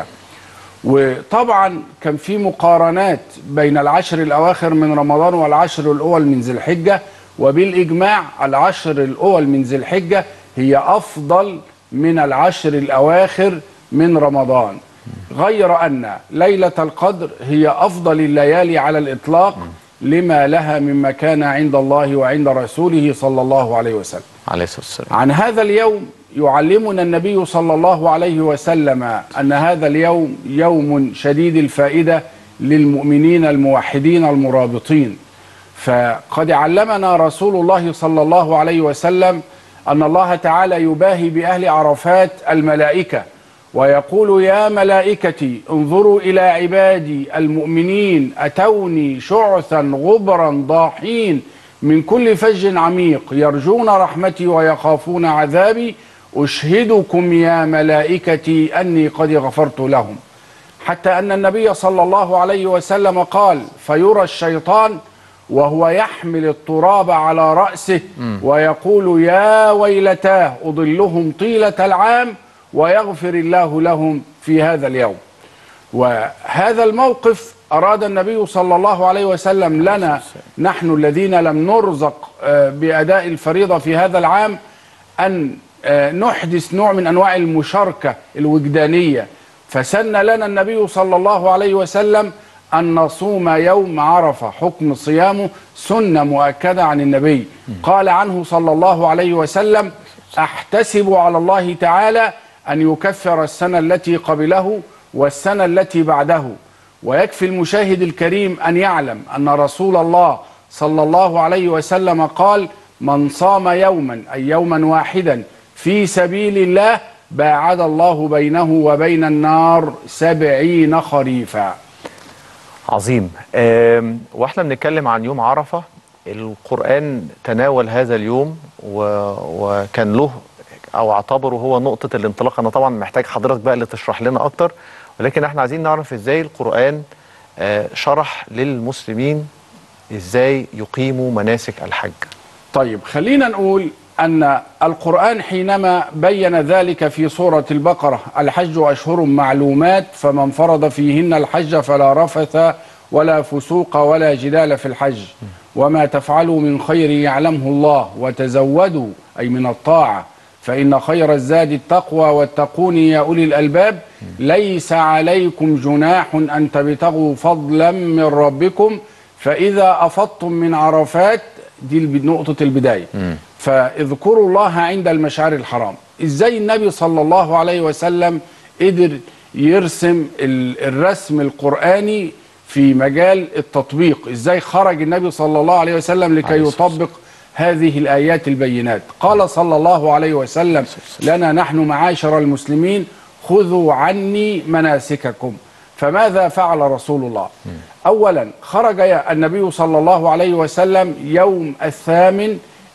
وطبعا كان في مقارنات بين العشر الأواخر من رمضان والعشر الأول من ذي الحجة وبالإجماع العشر الأول من ذي الحجة هي أفضل من العشر الأواخر من رمضان غير أن ليلة القدر هي أفضل الليالي على الإطلاق لما لها من مكانة عند الله وعند رسوله صلى الله عليه وسلم عليه الصلاة والسلام عن هذا اليوم يعلمنا النبي صلى الله عليه وسلم أن هذا اليوم يوم شديد الفائدة للمؤمنين الموحدين المرابطين فقد علمنا رسول الله صلى الله عليه وسلم أن الله تعالى يباهي بأهل عرفات الملائكة ويقول يا ملائكتي انظروا إلى عبادي المؤمنين أتوني شعثا غبرا ضاحين من كل فج عميق يرجون رحمتي ويخافون عذابي أشهدكم يا ملائكتي أني قد غفرت لهم حتى أن النبي صلى الله عليه وسلم قال فيرى الشيطان وهو يحمل التراب على رأسه ويقول يا ويلتاه أضلهم طيلة العام ويغفر الله لهم في هذا اليوم وهذا الموقف أراد النبي صلى الله عليه وسلم لنا نحن الذين لم نرزق آه، بأداء الفريضة في هذا العام أن آه، نحدث نوع من أنواع المشاركة الوجدانية فسن لنا النبي صلى الله عليه وسلم أن نصوم يوم عرفة حكم صيامه سنة مؤكدة عن النبي قال عنه صلى الله عليه وسلم أحتسب على الله تعالى أن يكفر السنة التي قبله والسنة التي بعده ويكفي المشاهد الكريم أن يعلم أن رسول الله صلى الله عليه وسلم قال من صام يوما أي يوما واحدا في سبيل الله باعد الله بينه وبين النار سبعين خريفا عظيم آم، واحنا بنتكلم عن يوم عرفة القرآن تناول هذا اليوم و... وكان له او اعتبره هو نقطة الانطلاق انا طبعا محتاج حضرتك بقى اللي تشرح لنا اكتر ولكن احنا عايزين نعرف ازاي القرآن آه، شرح للمسلمين ازاي يقيموا مناسك الحج طيب خلينا نقول أن القرآن حينما بين ذلك في سورة البقرة الحج أشهر معلومات فمن فرض فيهن الحج فلا رفث ولا فسوق ولا جدال في الحج وما تفعلوا من خير يعلمه الله وتزودوا أي من الطاعة فإن خير الزاد التقوى واتقون يا أولي الألباب ليس عليكم جناح أن تبتغوا فضلا من ربكم فإذا أفضتم من عرفات دي الب- نقطة البداية فاذكروا الله عند المشعر الحرام ازاي النبي صلى الله عليه وسلم قدر يرسم ال- الرسم القرآني في مجال التطبيق ازاي خرج النبي صلى الله عليه وسلم لكي يطبق هذه الآيات البينات قال صلى الله عليه وسلم لنا نحن معاشر المسلمين خذوا عني مناسككم فماذا فعل رسول الله أولا خرج النبي صلى الله عليه وسلم يوم الثامن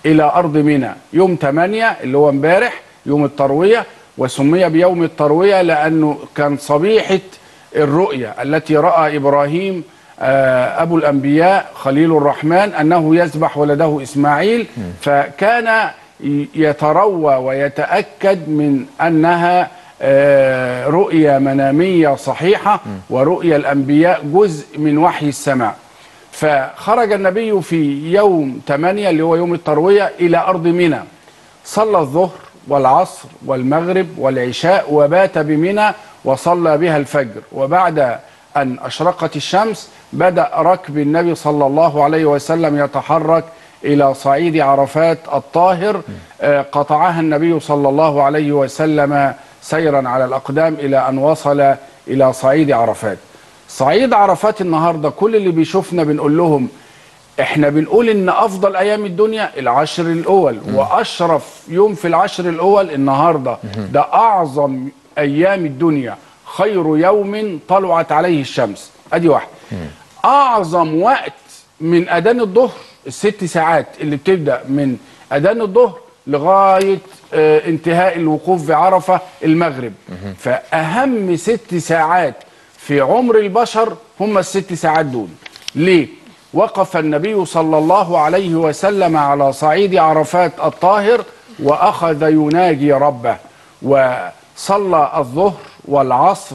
الى ارض منى يوم 8 اللي هو امبارح يوم الترويه وسمي بيوم الترويه لانه كان صبيحه الرؤيا التي راى ابراهيم آه، ابو الانبياء خليل الرحمن انه يذبح ولده اسماعيل فكان ي- يتروى ويتاكد من انها آه، رؤيا مناميه صحيحه ورؤيا الانبياء جزء من وحي السماء فخرج النبي في يوم 8 اللي هو يوم الترويه الى ارض منى صلى الظهر والعصر والمغرب والعشاء وبات بمنى وصلى بها الفجر وبعد أن أشرقت الشمس بدأ ركب النبي صلى الله عليه وسلم يتحرك إلى صعيد عرفات الطاهر آه، قطعها النبي صلى الله عليه وسلم سيرا على الأقدام إلى أن وصل إلى صعيد عرفات صعيد عرفات النهاردة كل اللي بيشوفنا بنقول لهم احنا بنقول ان افضل ايام الدنيا العشر الاول واشرف يوم في العشر الاول النهارده ده اعظم ايام الدنيا خير يوم طلعت عليه الشمس ادي واحد اعظم وقت من اذان الظهر الست ساعات اللي بتبدا من اذان الظهر لغايه آه، انتهاء الوقوف بعرفه المغرب فاهم ست ساعات في عمر البشر هم الست ساعات دول ليه وقف النبي صلى الله عليه وسلم على صعيد عرفات الطاهر واخذ يناجي ربه وصلى الظهر والعصر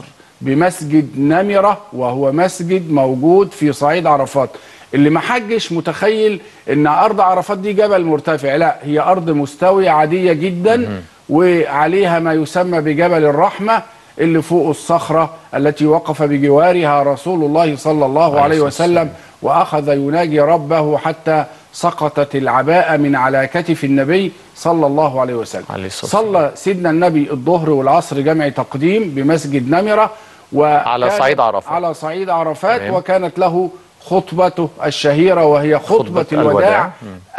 بمسجد نمره وهو مسجد موجود في صعيد عرفات اللي ما حجش متخيل ان ارض عرفات دي جبل مرتفع لا هي ارض مستويه عاديه جدا وعليها ما يسمى بجبل الرحمه اللي فوق الصخره التي وقف بجوارها رسول الله صلى الله عليه وسلم واخذ يناجي ربه حتى سقطت العباءه من على كتف النبي صلى الله عليه وسلم عليه الصلاة صلى سيدنا النبي الظهر والعصر جمع تقديم بمسجد نمره على وكانت صعيد عرفات. على صعيد عرفات تمام. وكانت له خطبته الشهيره وهي خطبه, خطبة الوداع, الوداع.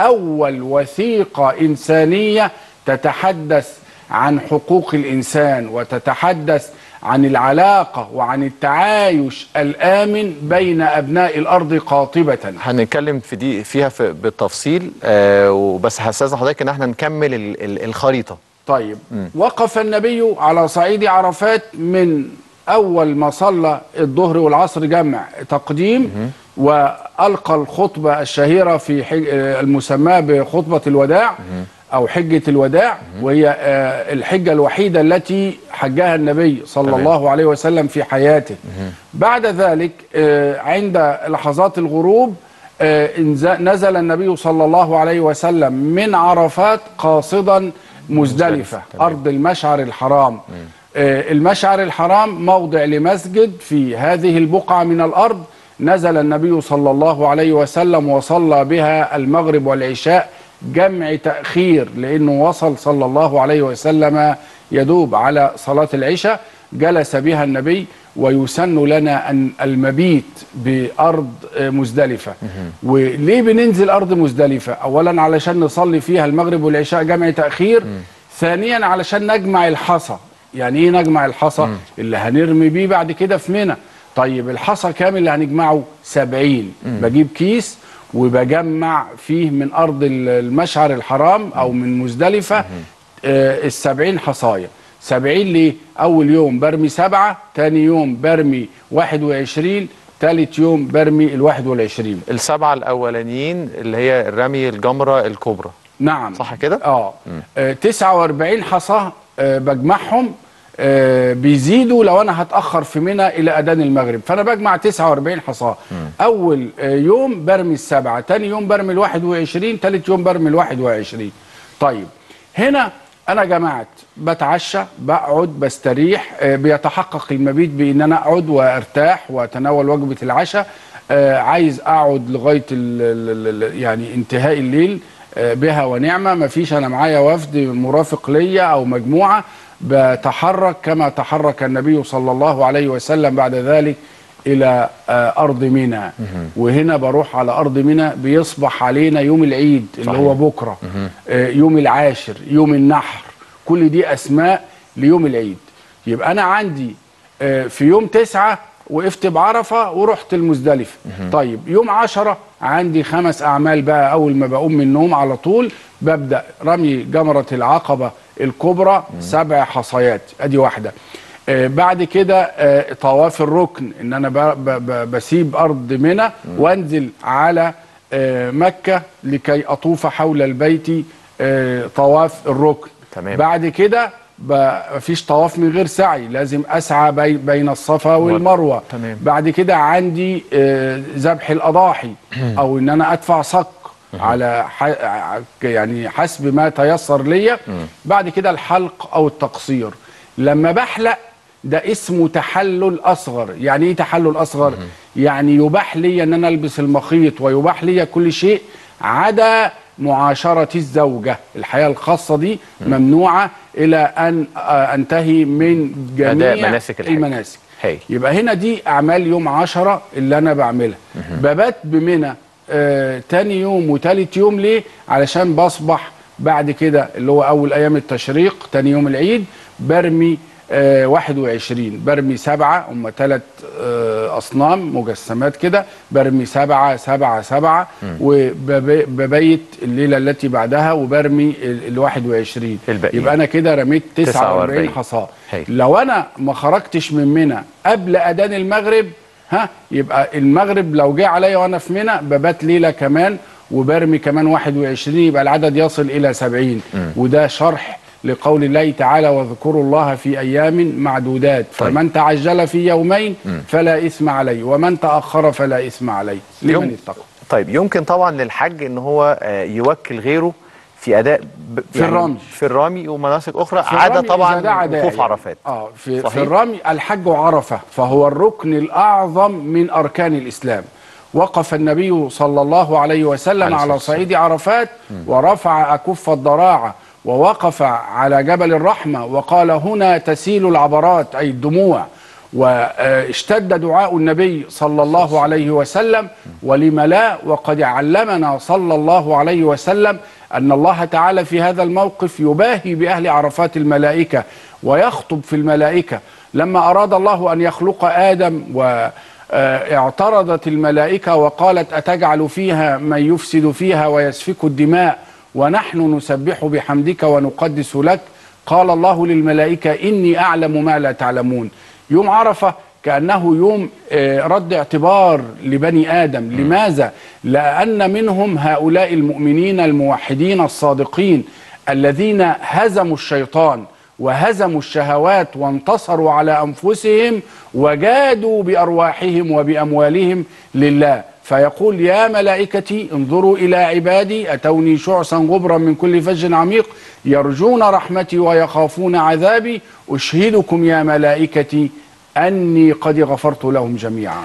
اول وثيقه انسانيه تتحدث عن حقوق الانسان وتتحدث عن العلاقه وعن التعايش الامن بين ابناء الارض قاطبه هنتكلم في دي فيها في بالتفصيل آه وبس هستاذن حضرتك ان احنا نكمل ال ال الخريطه طيب وقف النبي على صعيد عرفات من اول ما صلى الظهر والعصر جمع تقديم والقى الخطبه الشهيره في حج آه، المسماه بخطبه الوداع او حجه الوداع وهي آه، الحجه الوحيده التي حجها النبي صلى تمام. الله عليه وسلم في حياته بعد ذلك آه، عند لحظات الغروب آه، انز- نزل النبي صلى الله عليه وسلم من عرفات قاصدا مزدلفة تمام. أرض المشعر الحرام آه، المشعر الحرام موضع لمسجد في هذه البقعة من الأرض نزل النبي صلى الله عليه وسلم وصلى بها المغرب والعشاء جمع تأخير لأنه وصل صلى الله عليه وسلم يدوب على صلاة العشاء جلس بها النبي ويسن لنا أن المبيت بأرض آه، مزدلفة وليه بننزل أرض مزدلفة أولا علشان نصلي فيها المغرب والعشاء جمع تأخير ثانيا علشان نجمع الحصى يعني ايه نجمع الحصى اللي هنرمي بيه بعد كده في منى طيب الحصى كام اللي هنجمعه سبعين بجيب كيس وبجمع فيه من أرض ال- المشعر الحرام أو من مزدلفة آه السبعين حصايا سبعين ليه أول يوم برمي سبعة تاني يوم برمي واحد وعشرين تالت يوم برمي الواحد والعشرين السبعه الاولانيين اللي هي الرمي الجمره الكبرى نعم صح كده؟ اه, آه 49 حصى آه بجمعهم آه بيزيدوا لو انا هتاخر في منى الى اذان المغرب فانا بجمع 49 حصاه اول آه يوم برمي السبعه تاني يوم برمي ال 21 تالت يوم برمي ال 21 طيب هنا انا جمعت بتعشى بقعد بستريح آه بيتحقق المبيت بان انا اقعد وارتاح واتناول وجبه العشاء آه عايز اقعد لغايه ال ال ال يعني انتهاء الليل آه بها ونعمه مفيش انا معايا وفد مرافق ليا او مجموعه بتحرك كما تحرك النبي صلى الله عليه وسلم بعد ذلك الى آه ارض منى وهنا بروح على ارض منى بيصبح علينا يوم العيد اللي صحيح. هو بكره آه يوم العاشر يوم النحر كل دي اسماء ليوم العيد يبقى انا عندي آه في يوم تسعة وقفت بعرفه ورحت المزدلفه طيب يوم عشرة عندي خمس اعمال بقى اول ما بقوم من النوم على طول ببدا رمي جمره العقبه الكبرى سبع حصيات ادي واحده آه، بعد كده آه، طواف الركن ان انا ب- ب- ب- بسيب ارض منى وانزل على آه، مكه لكي اطوف حول البيت آه، طواف الركن تمام. بعد كده ب- مفيش طواف من غير سعي لازم اسعى بي- بين الصفا والمروه تمام. بعد كده عندي آه، ذبح الاضاحي او ان انا ادفع صك على ح... ع- يعني حسب ما تيسر ليا بعد كده الحلق او التقصير لما بحلق ده اسمه تحلل اصغر يعني ايه تحلل اصغر يعني يباح لي ان انا البس المخيط ويباح لي كل شيء عدا معاشرة الزوجة الحياة الخاصة دي ممنوعة إلى أن آه، أنتهي من جميع أداء مناسك الحج. المناسك هاي يبقى هنا دي اعمال يوم عشرة اللي انا بعملها ببات بمنى آه تاني يوم وتالت يوم ليه علشان بصبح بعد كده اللي هو اول ايام التشريق تاني يوم العيد برمي آه 21 برمي سبعة هم ثلاث آه أصنام مجسمات كده برمي سبعة سبعة سبعة وببيت الليلة التي بعدها وبرمي ال ال 21 الباقيين. يبقى أنا كده رميت 49 49 حصاه هاي. لو انا ما خرجتش من منى قبل اذان المغرب ها يبقى المغرب لو جه عليا وانا في منى ببات ليله كمان وبرمي كمان 21 يبقى العدد يصل الى 70 وده شرح لقول الله تعالى واذكروا الله في ايام معدودات طيب. فمن تعجل في يومين فلا اثم عليه ومن تاخر فلا اثم عليه يوم- لمن اتقى طيب يمكن طبعا للحج ان هو آه، يوكل غيره في اداء ب... في الرمي. في الرمي ومناسك اخرى في عدا الرمي إذا طبعا دعا داعي وقوف يعني. عرفات اه في, صحيح. في الرمي الحج عرفه فهو الركن الاعظم من اركان الاسلام وقف النبي صلى الله عليه وسلم عليه على الصلاة صعيد عرفات ورفع اكف الضراعه ووقف على جبل الرحمه وقال هنا تسيل العبرات اي الدموع واشتد دعاء النبي صلى الله عليه وسلم ولم لا وقد علمنا صلى الله عليه وسلم أن الله تعالى في هذا الموقف يباهي بأهل عرفات الملائكة ويخطب في الملائكة لما أراد الله أن يخلق آدم واعترضت الملائكة وقالت أتجعل فيها من يفسد فيها ويسفك الدماء ونحن نسبح بحمدك ونقدس لك قال الله للملائكة إني أعلم ما لا تعلمون يوم عرفة كأنه يوم آه، رد اعتبار لبني آدم لماذا؟ لأن منهم هؤلاء المؤمنين الموحدين الصادقين الذين هزموا الشيطان وهزموا الشهوات وانتصروا على أنفسهم وجادوا بأرواحهم وبأموالهم لله فيقول يا ملائكتي انظروا إلى عبادي أتوني شعثا غبرا من كل فج عميق يرجون رحمتي ويخافون عذابي أشهدكم يا ملائكتي أني قد غفرت لهم جميعا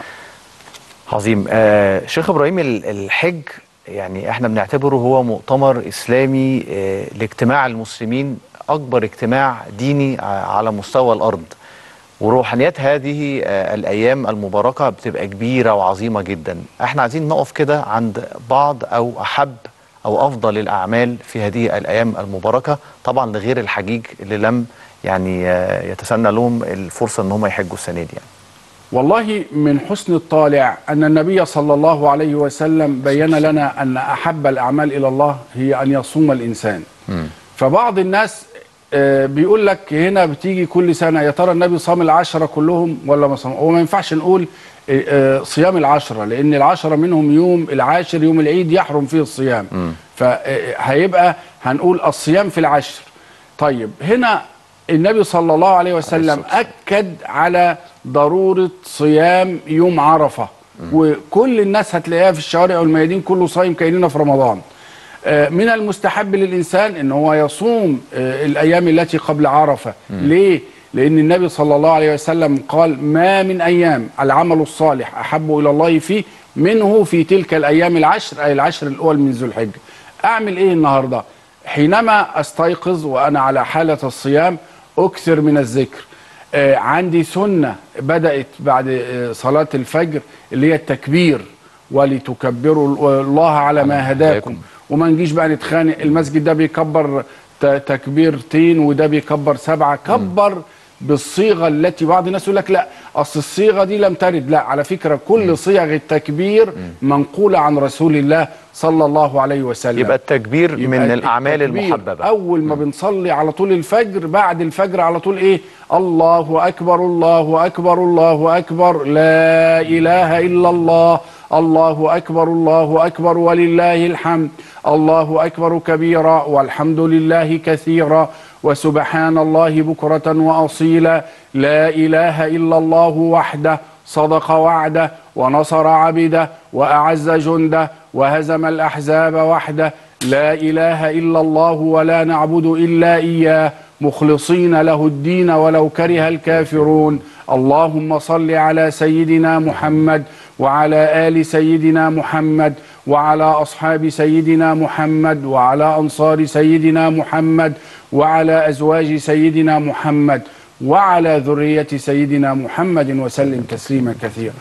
عظيم آه شيخ ابراهيم ال- الحج يعني احنا بنعتبره هو مؤتمر اسلامي آه لاجتماع المسلمين اكبر اجتماع ديني ع- على مستوى الارض وروحانيات هذه آه الايام المباركه بتبقى كبيره وعظيمه جدا احنا عايزين نقف كده عند بعض او احب او افضل الاعمال في هذه الايام المباركه طبعا لغير الحجيج اللي لم يعني آه يتسنى لهم الفرصه ان هم يحجوا السنه دي يعني. والله من حسن الطالع أن النبي صلى الله عليه وسلم بين لنا أن أحب الأعمال إلى الله هي أن يصوم الإنسان فبعض الناس آه، بيقول لك هنا بتيجي كل سنة يا ترى النبي صام العشرة كلهم ولا ما صام هو ما ينفعش نقول آه، آه، صيام العشرة لأن العشرة منهم يوم العاشر يوم العيد يحرم فيه الصيام فهيبقى هنقول الصيام في العشر طيب هنا النبي صلى الله عليه وسلم أكد على ضرورة صيام يوم عرفة وكل الناس هتلاقيها في الشوارع والميادين كله صايم كأننا في رمضان آه، من المستحب للإنسان أن هو يصوم آه، الأيام التي قبل عرفة ليه؟ لأن النبي صلى الله عليه وسلم قال ما من أيام العمل الصالح أحب إلى الله فيه منه في تلك الأيام العشر أي العشر الأول من ذو الحجة أعمل إيه النهاردة؟ حينما أستيقظ وأنا على حالة الصيام أكثر من الذكر آه، عندي سنة بدأت بعد آه، صلاة الفجر اللي هي التكبير ولتكبروا الله على ما هداكم وما نجيش بقى نتخانق المسجد ده بيكبر ت- تكبيرتين وده بيكبر سبعة كبر بالصيغه التي بعض الناس يقول لك لا اصل الصيغه دي لم ترد لا على فكره كل صيغ التكبير منقوله عن رسول الله صلى الله عليه وسلم يبقى التكبير يبقى من الاعمال التكبير المحببه اول ما بنصلي على طول الفجر بعد الفجر على طول ايه الله اكبر الله اكبر الله اكبر لا اله الا الله الله اكبر الله اكبر ولله الحمد الله اكبر كبيرا والحمد لله كثيرا وسبحان الله بكره واصيلا لا اله الا الله وحده صدق وعده ونصر عبده واعز جنده وهزم الاحزاب وحده لا اله الا الله ولا نعبد الا اياه مخلصين له الدين ولو كره الكافرون اللهم صل على سيدنا محمد وعلى ال سيدنا محمد وعلى اصحاب سيدنا محمد وعلى انصار سيدنا محمد وعلى ازواج سيدنا محمد وعلى ذريه سيدنا محمد وسلم تسليما كثيرا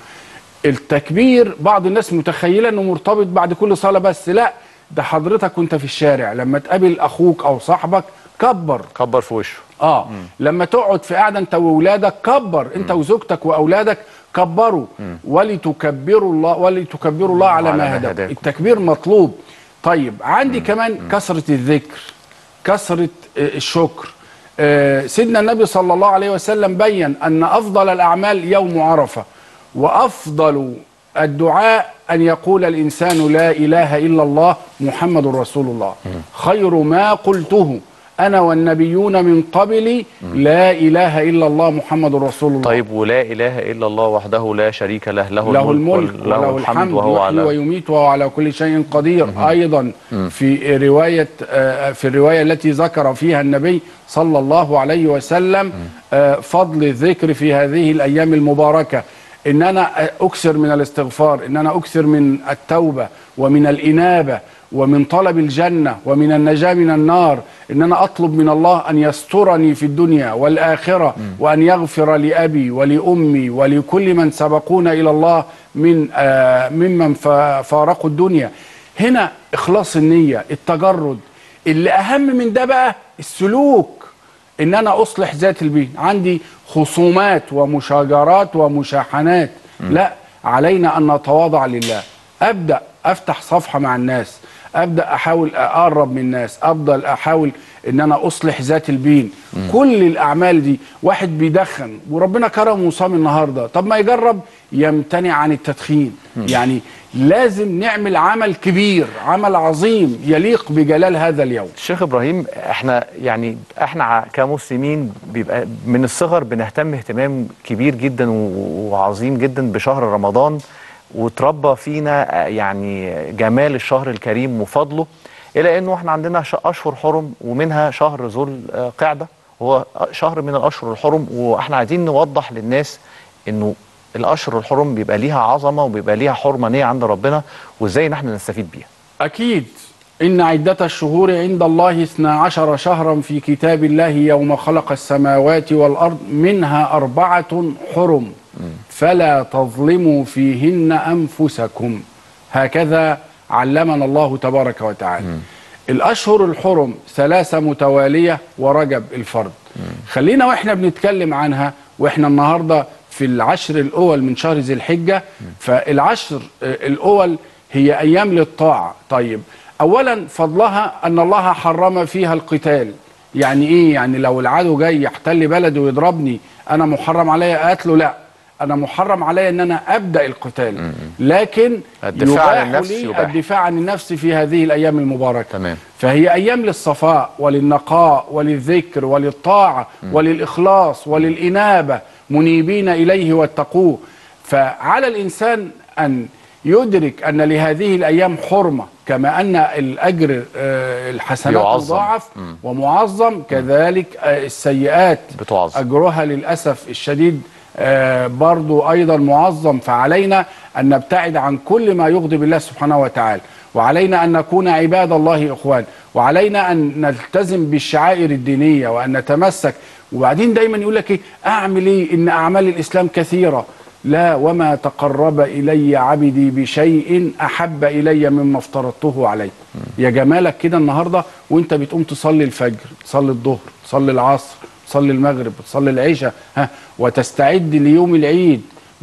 التكبير بعض الناس متخيله انه مرتبط بعد كل صلاه بس لا ده حضرتك وانت في الشارع لما تقابل اخوك او صاحبك كبر كبر في وشه اه لما تقعد في قعده انت واولادك كبر انت وزوجتك واولادك كبروا ولتكبروا الله ولتكبروا الله على ما هداكم هداكم. التكبير مطلوب طيب عندي كمان كثره الذكر كثره آه، الشكر آه، سيدنا النبي صلى الله عليه وسلم بين ان افضل الاعمال يوم عرفه وافضل الدعاء ان يقول الانسان لا اله الا الله محمد رسول الله خير ما قلته انا والنبيون من قبلي لا اله الا الله محمد رسول الله طيب ولا اله الا الله وحده لا شريك له له, له الملك وله وله الحمد وهو يحيي على ويميت وهو على كل شيء قدير ايضا في روايه آه، في الروايه التي ذكر فيها النبي صلى الله عليه وسلم آه، فضل الذكر في هذه الايام المباركه ان انا اكثر من الاستغفار ان انا اكثر من التوبه ومن الانابه ومن طلب الجنه ومن النجاه من النار ان انا اطلب من الله ان يسترني في الدنيا والاخره وان يغفر لابي ولامي ولكل من سبقونا الى الله من آه ممن فا- فارقوا الدنيا هنا اخلاص النيه التجرد اللي اهم من ده بقى السلوك ان انا اصلح ذات البين عندي خصومات ومشاجرات ومشاحنات لا علينا ان نتواضع لله ابدا افتح صفحه مع الناس ابدا احاول اقرب من الناس افضل احاول ان انا اصلح ذات البين كل الاعمال دي واحد بيدخن وربنا كرمه وصام النهارده طب ما يجرب يمتنع عن التدخين يعني لازم نعمل عمل كبير عمل عظيم يليق بجلال هذا اليوم الشيخ ابراهيم احنا يعني احنا ع- كمسلمين بيبقى من الصغر بنهتم اهتمام كبير جدا و- وعظيم جدا بشهر رمضان وتربى فينا آه، يعني جمال الشهر الكريم وفضله الى انه احنا عندنا ش- اشهر حرم ومنها شهر ذو القعده هو شهر من الاشهر الحرم واحنا عايزين نوضح للناس انه الاشهر الحرم بيبقى ليها عظمه وبيبقى ليها حرمانيه عند ربنا وازاي ان احنا نستفيد بيها أكيد إن عدة الشهور عند الله اثنا عشر شهرا في كتاب الله يوم خلق السماوات والأرض منها أربعة حرم فلا تظلموا فيهن أنفسكم هكذا علمنا الله تبارك وتعالى الأشهر الحرم ثلاثة متوالية ورجب الفرد خلينا وإحنا بنتكلم عنها وإحنا النهاردة في العشر الأول من شهر ذي الحجة فالعشر آه، الأول هي أيام للطاعة طيب أولا فضلها أن الله حرم فيها القتال يعني إيه يعني لو العدو جاي يحتل بلدي ويضربني أنا محرم عليا قتله لا أنا محرم عليا أن أنا أبدأ القتال لكن الدفاع عن يباح النفس لي يباح. الدفاع عن النفس في هذه الأيام المباركة تمام. فهي أيام للصفاء وللنقاء وللذكر وللطاعة وللإخلاص وللإنابة منيبين إليه واتقوه فعلى الإنسان أن يدرك أن لهذه الأيام حرمة كما أن الأجر آه، الحسنات يعظم. مضاعف ومعظم كذلك آه، السيئات بتعظم. أجرها للأسف الشديد آه، برضو أيضا معظم فعلينا أن نبتعد عن كل ما يغضب الله سبحانه وتعالى وعلينا أن نكون عباد الله إخوان وعلينا أن نلتزم بالشعائر الدينية وأن نتمسك وبعدين دايما يقول لك إيه أعمل إيه إن أعمال الإسلام كثيرة لا وما تقرب إلي عبدي بشيء أحب إلي مما افترضته عليه يا جمالك كده النهاردة وانت بتقوم تصلي الفجر تصلي الظهر تصلي العصر تصلي المغرب وتصلي العشاء ها وتستعد ليوم العيد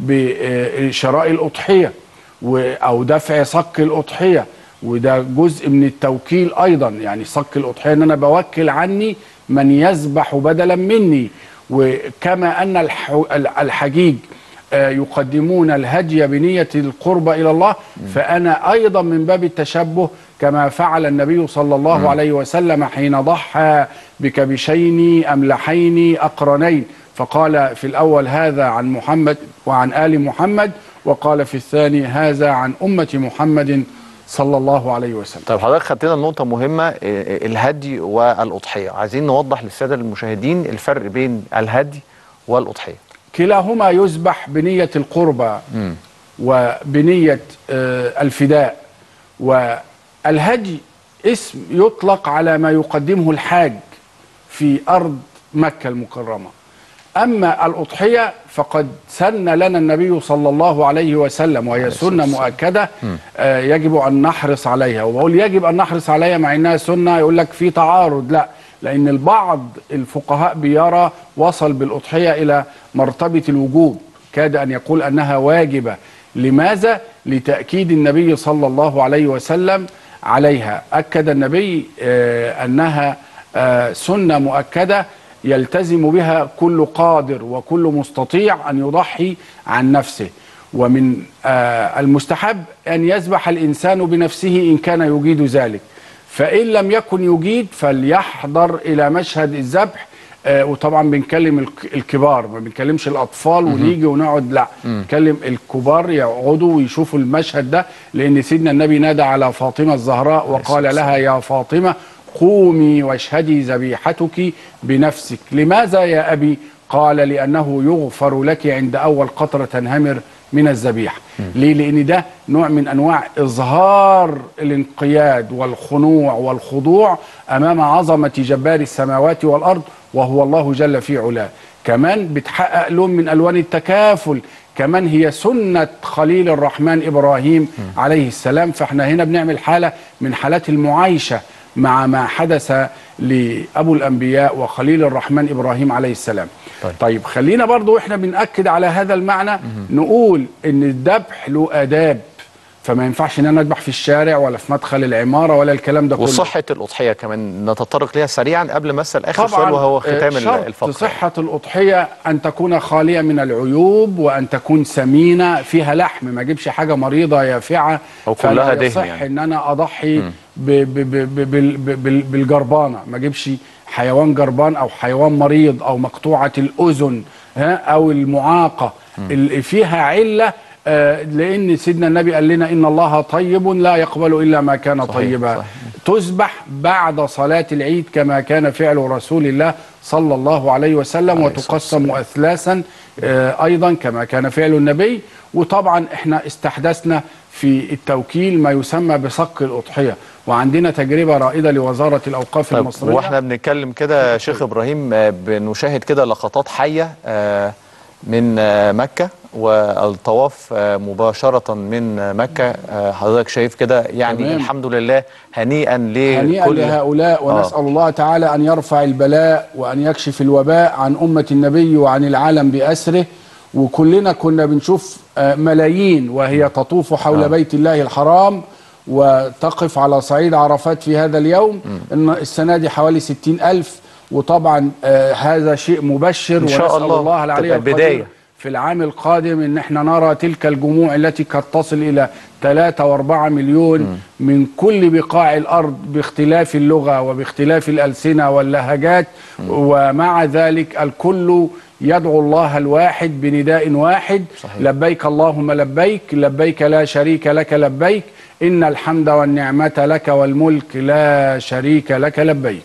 بشراء الأضحية و- أو دفع صك الأضحية وده جزء من التوكيل أيضا يعني صك الأضحية أن أنا بوكل عني من يذبح بدلا مني وكما أن الح- الحجيج آه، يقدمون الهدي بنية القربة إلى الله فأنا أيضا من باب التشبه كما فعل النبي صلى الله عليه وسلم حين ضحى بكبشين أملحين أقرنين فقال في الأول هذا عن محمد وعن آل محمد وقال في الثاني هذا عن أمة محمد صلى الله عليه وسلم طيب حضرتك خدتنا نقطة مهمة آه، آه، الهدي والأضحية عايزين نوضح للسادة المشاهدين الفرق بين الهدي والأضحية كلاهما يذبح بنية القربة وبنية آه، الفداء والهدي اسم يطلق على ما يقدمه الحاج في أرض مكة المكرمة أما الأضحية فقد سن لنا النبي صلى الله عليه وسلم وهي سنة مؤكدة آه، يجب أن نحرص عليها وبقول يجب أن نحرص عليها مع أنها سنة يقول لك في تعارض لا لأن البعض الفقهاء بيرى وصل بالأضحية إلى مرتبة الوجوب كاد أن يقول أنها واجبة لماذا؟ لتأكيد النبي صلى الله عليه وسلم عليها أكد النبي آه، أنها آه، سنة مؤكدة يلتزم بها كل قادر وكل مستطيع أن يضحي عن نفسه ومن آه، المستحب أن يذبح الإنسان بنفسه إن كان يجيد ذلك فإن لم يكن يجيد فليحضر إلى مشهد الذبح آه، وطبعا بنكلم الك- الكبار ما بنكلمش الأطفال ونيجي ونقعد لا نكلم الكبار يقعدوا ويشوفوا المشهد ده لأن سيدنا النبي نادى على فاطمة الزهراء وقال لها يا فاطمة قومي واشهدي ذبيحتك بنفسك لماذا يا أبي قال لأنه يغفر لك عند أول قطرة تنهمر من الذبيحة ليه لأن ده نوع من أنواع إظهار الانقياد والخنوع والخضوع أمام عظمة جبار السماوات والأرض وهو الله جل في علاه كمان بتحقق لون من ألوان التكافل كمان هي سنة خليل الرحمن إبراهيم عليه السلام فاحنا هنا بنعمل حالة من حالات المعايشة مع ما حدث لأبو الأنبياء وخليل الرحمن إبراهيم عليه السلام طيب, طيب خلينا برضو إحنا بنأكد على هذا المعنى نقول إن الذبح له آداب فما ينفعش ان انا اذبح في الشارع ولا في مدخل العماره ولا الكلام ده كله وصحة الأضحية كمان نتطرق ليها سريعا قبل ما أسأل آخر طبعا سؤال وهو ختام آه، شرط الفقرة صحة الأضحية أن تكون خالية من العيوب وأن تكون سمينة فيها لحم ما أجيبش حاجة مريضة يافعة أو كلها فلا دهن يصح يعني. إن أنا أضحي ب ب ب ب بال- ب- بال- بالجربانة ما أجيبش حيوان جربان أو حيوان مريض أو مقطوعة الأذن ها أو المعاقة اللي فيها علة آه، لأن سيدنا النبي قال لنا إن الله طيب لا يقبل إلا ما كان صحيح، طيبا صحيح. تذبح بعد صلاة العيد كما كان فعل رسول الله صلى الله عليه وسلم عليه الصلاة وتقسم أثلاثا آه، أيضا كما كان فعل النبي وطبعا احنا استحدثنا في التوكيل ما يسمى بصك الأضحية وعندنا تجربة رائدة لوزارة الأوقاف طيب المصرية واحنا بنتكلم كده يا شيخ ابراهيم آه، بنشاهد كده لقطات حيه آه، من آه، مكه والطواف آه، مباشره من آه، مكه آه، حضرتك شايف كده يعني تمام. الحمد لله هنيئا هنيئا لكل لهؤلاء ونسأل آه. الله تعالى أن يرفع البلاء وأن يكشف الوباء عن أمة النبي وعن العالم بأسره وكلنا كنا بنشوف آه، ملايين وهي تطوف حول آه. بيت الله الحرام وتقف على صعيد عرفات في هذا اليوم إن السنة دي حوالي ستين ألف وطبعا آه، هذا شيء مبشر إن شاء ونسأل الله الله العلي تبقى القدير البداية. في العام القادم ان احنا نرى تلك الجموع التي قد تصل الى 3 و4 مليون من كل بقاع الارض باختلاف اللغه وباختلاف الالسنه واللهجات ومع ذلك الكل يدعو الله الواحد بنداء واحد صحيح. لبيك اللهم لبيك لبيك لا شريك لك لبيك ان الحمد والنعمه لك والملك لا شريك لك لبيك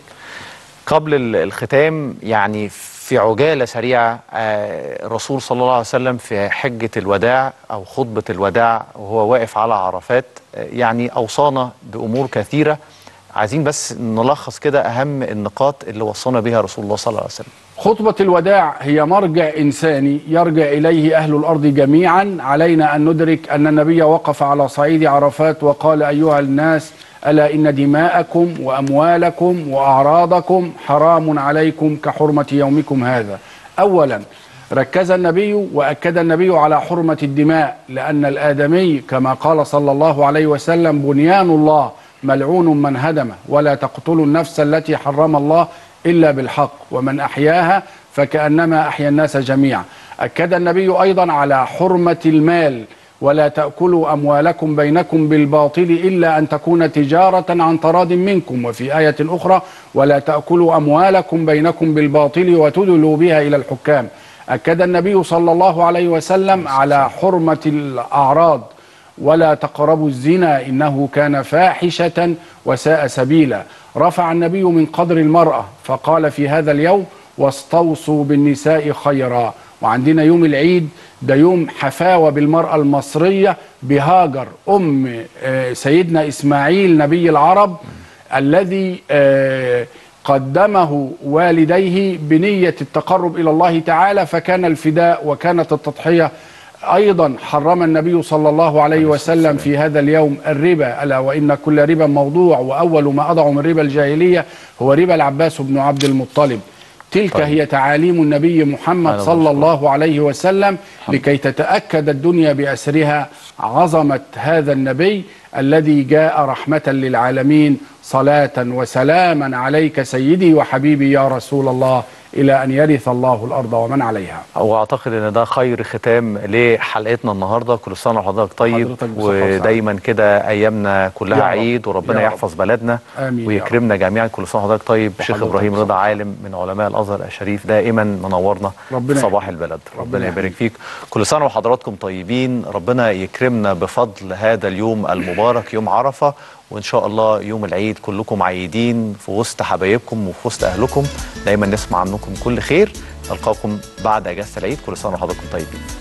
قبل ال- الختام يعني في عجالة سريعة آه، الرسول صلى الله عليه وسلم في حجة الوداع أو خطبة الوداع وهو واقف على عرفات آه، يعني أوصانا بأمور كثيرة عايزين بس نلخص كده أهم النقاط اللي وصانا بها رسول الله صلى الله عليه وسلم خطبة الوداع هي مرجع إنساني يرجع إليه أهل الأرض جميعا علينا أن ندرك أن النبي وقف على صعيد عرفات وقال أيها الناس ألا إن دماءكم وأموالكم وأعراضكم حرام عليكم كحرمة يومكم هذا أولا ركز النبي وأكد النبي على حرمة الدماء لأن الآدمي كما قال صلى الله عليه وسلم بنيان الله ملعون من هدمه ولا تقتلوا النفس التي حرم الله إلا بالحق ومن أحياها فكأنما أحيا الناس جميعا أكد النبي أيضا على حرمة المال ولا تأكلوا أموالكم بينكم بالباطل إلا أن تكون تجارة عن تراض منكم وفي آية أخرى ولا تأكلوا أموالكم بينكم بالباطل وتدلوا بها إلى الحكام أكد النبي صلى الله عليه وسلم على حرمة الأعراض ولا تقربوا الزنا إنه كان فاحشة وساء سبيلا رفع النبي من قدر المرأة فقال في هذا اليوم واستوصوا بالنساء خيرا وعندنا يوم العيد ده يوم حفاوة بالمرأة المصرية بهاجر أم آه، سيدنا إسماعيل نبي العرب الذي آه، قدمه والديه بنية التقرب إلى الله تعالى فكان الفداء وكانت التضحية أيضا حرم النبي صلى الله عليه وسلم في هذا اليوم الربا ألا وإن كل ربا موضوع وأول ما أضع من ربا الجاهلية هو ربا العباس بن عبد المطلب تلك طيب. هي تعاليم النبي محمد أنا صلى بشكرك. الله عليه وسلم لكي تتأكد الدنيا بأسرها عظمة هذا النبي الذي جاء رحمة للعالمين صلاة وسلاما عليك سيدي وحبيبي يا رسول الله إلى أن يرث الله الأرض ومن عليها واعتقد ان ده خير ختام لحلقتنا النهارده كل سنه وحضرتك طيب حضرتك بصحة وسعادة. ودايما كده ايامنا كلها يا رب. عيد وربنا يا رب. يحفظ بلدنا آمين يا ويكرمنا جميعا كل سنه وحضرتك طيب شيخ وحضرتك ابراهيم رضا بصحة. عالم من علماء الازهر الشريف دائما منورنا ربنا في صباح يحفظك. البلد ربنا ربنا يبارك يحفظك. فيك كل سنه وحضراتكم طيبين ربنا يكرمنا بفضل هذا اليوم المبارك يوم عرفه وان شاء الله يوم العيد كلكم عيدين في وسط حبايبكم وفي وسط اهلكم دايما نسمع عنكم كل خير نلقاكم بعد اجازه العيد كل سنه وحضراتكم طيبين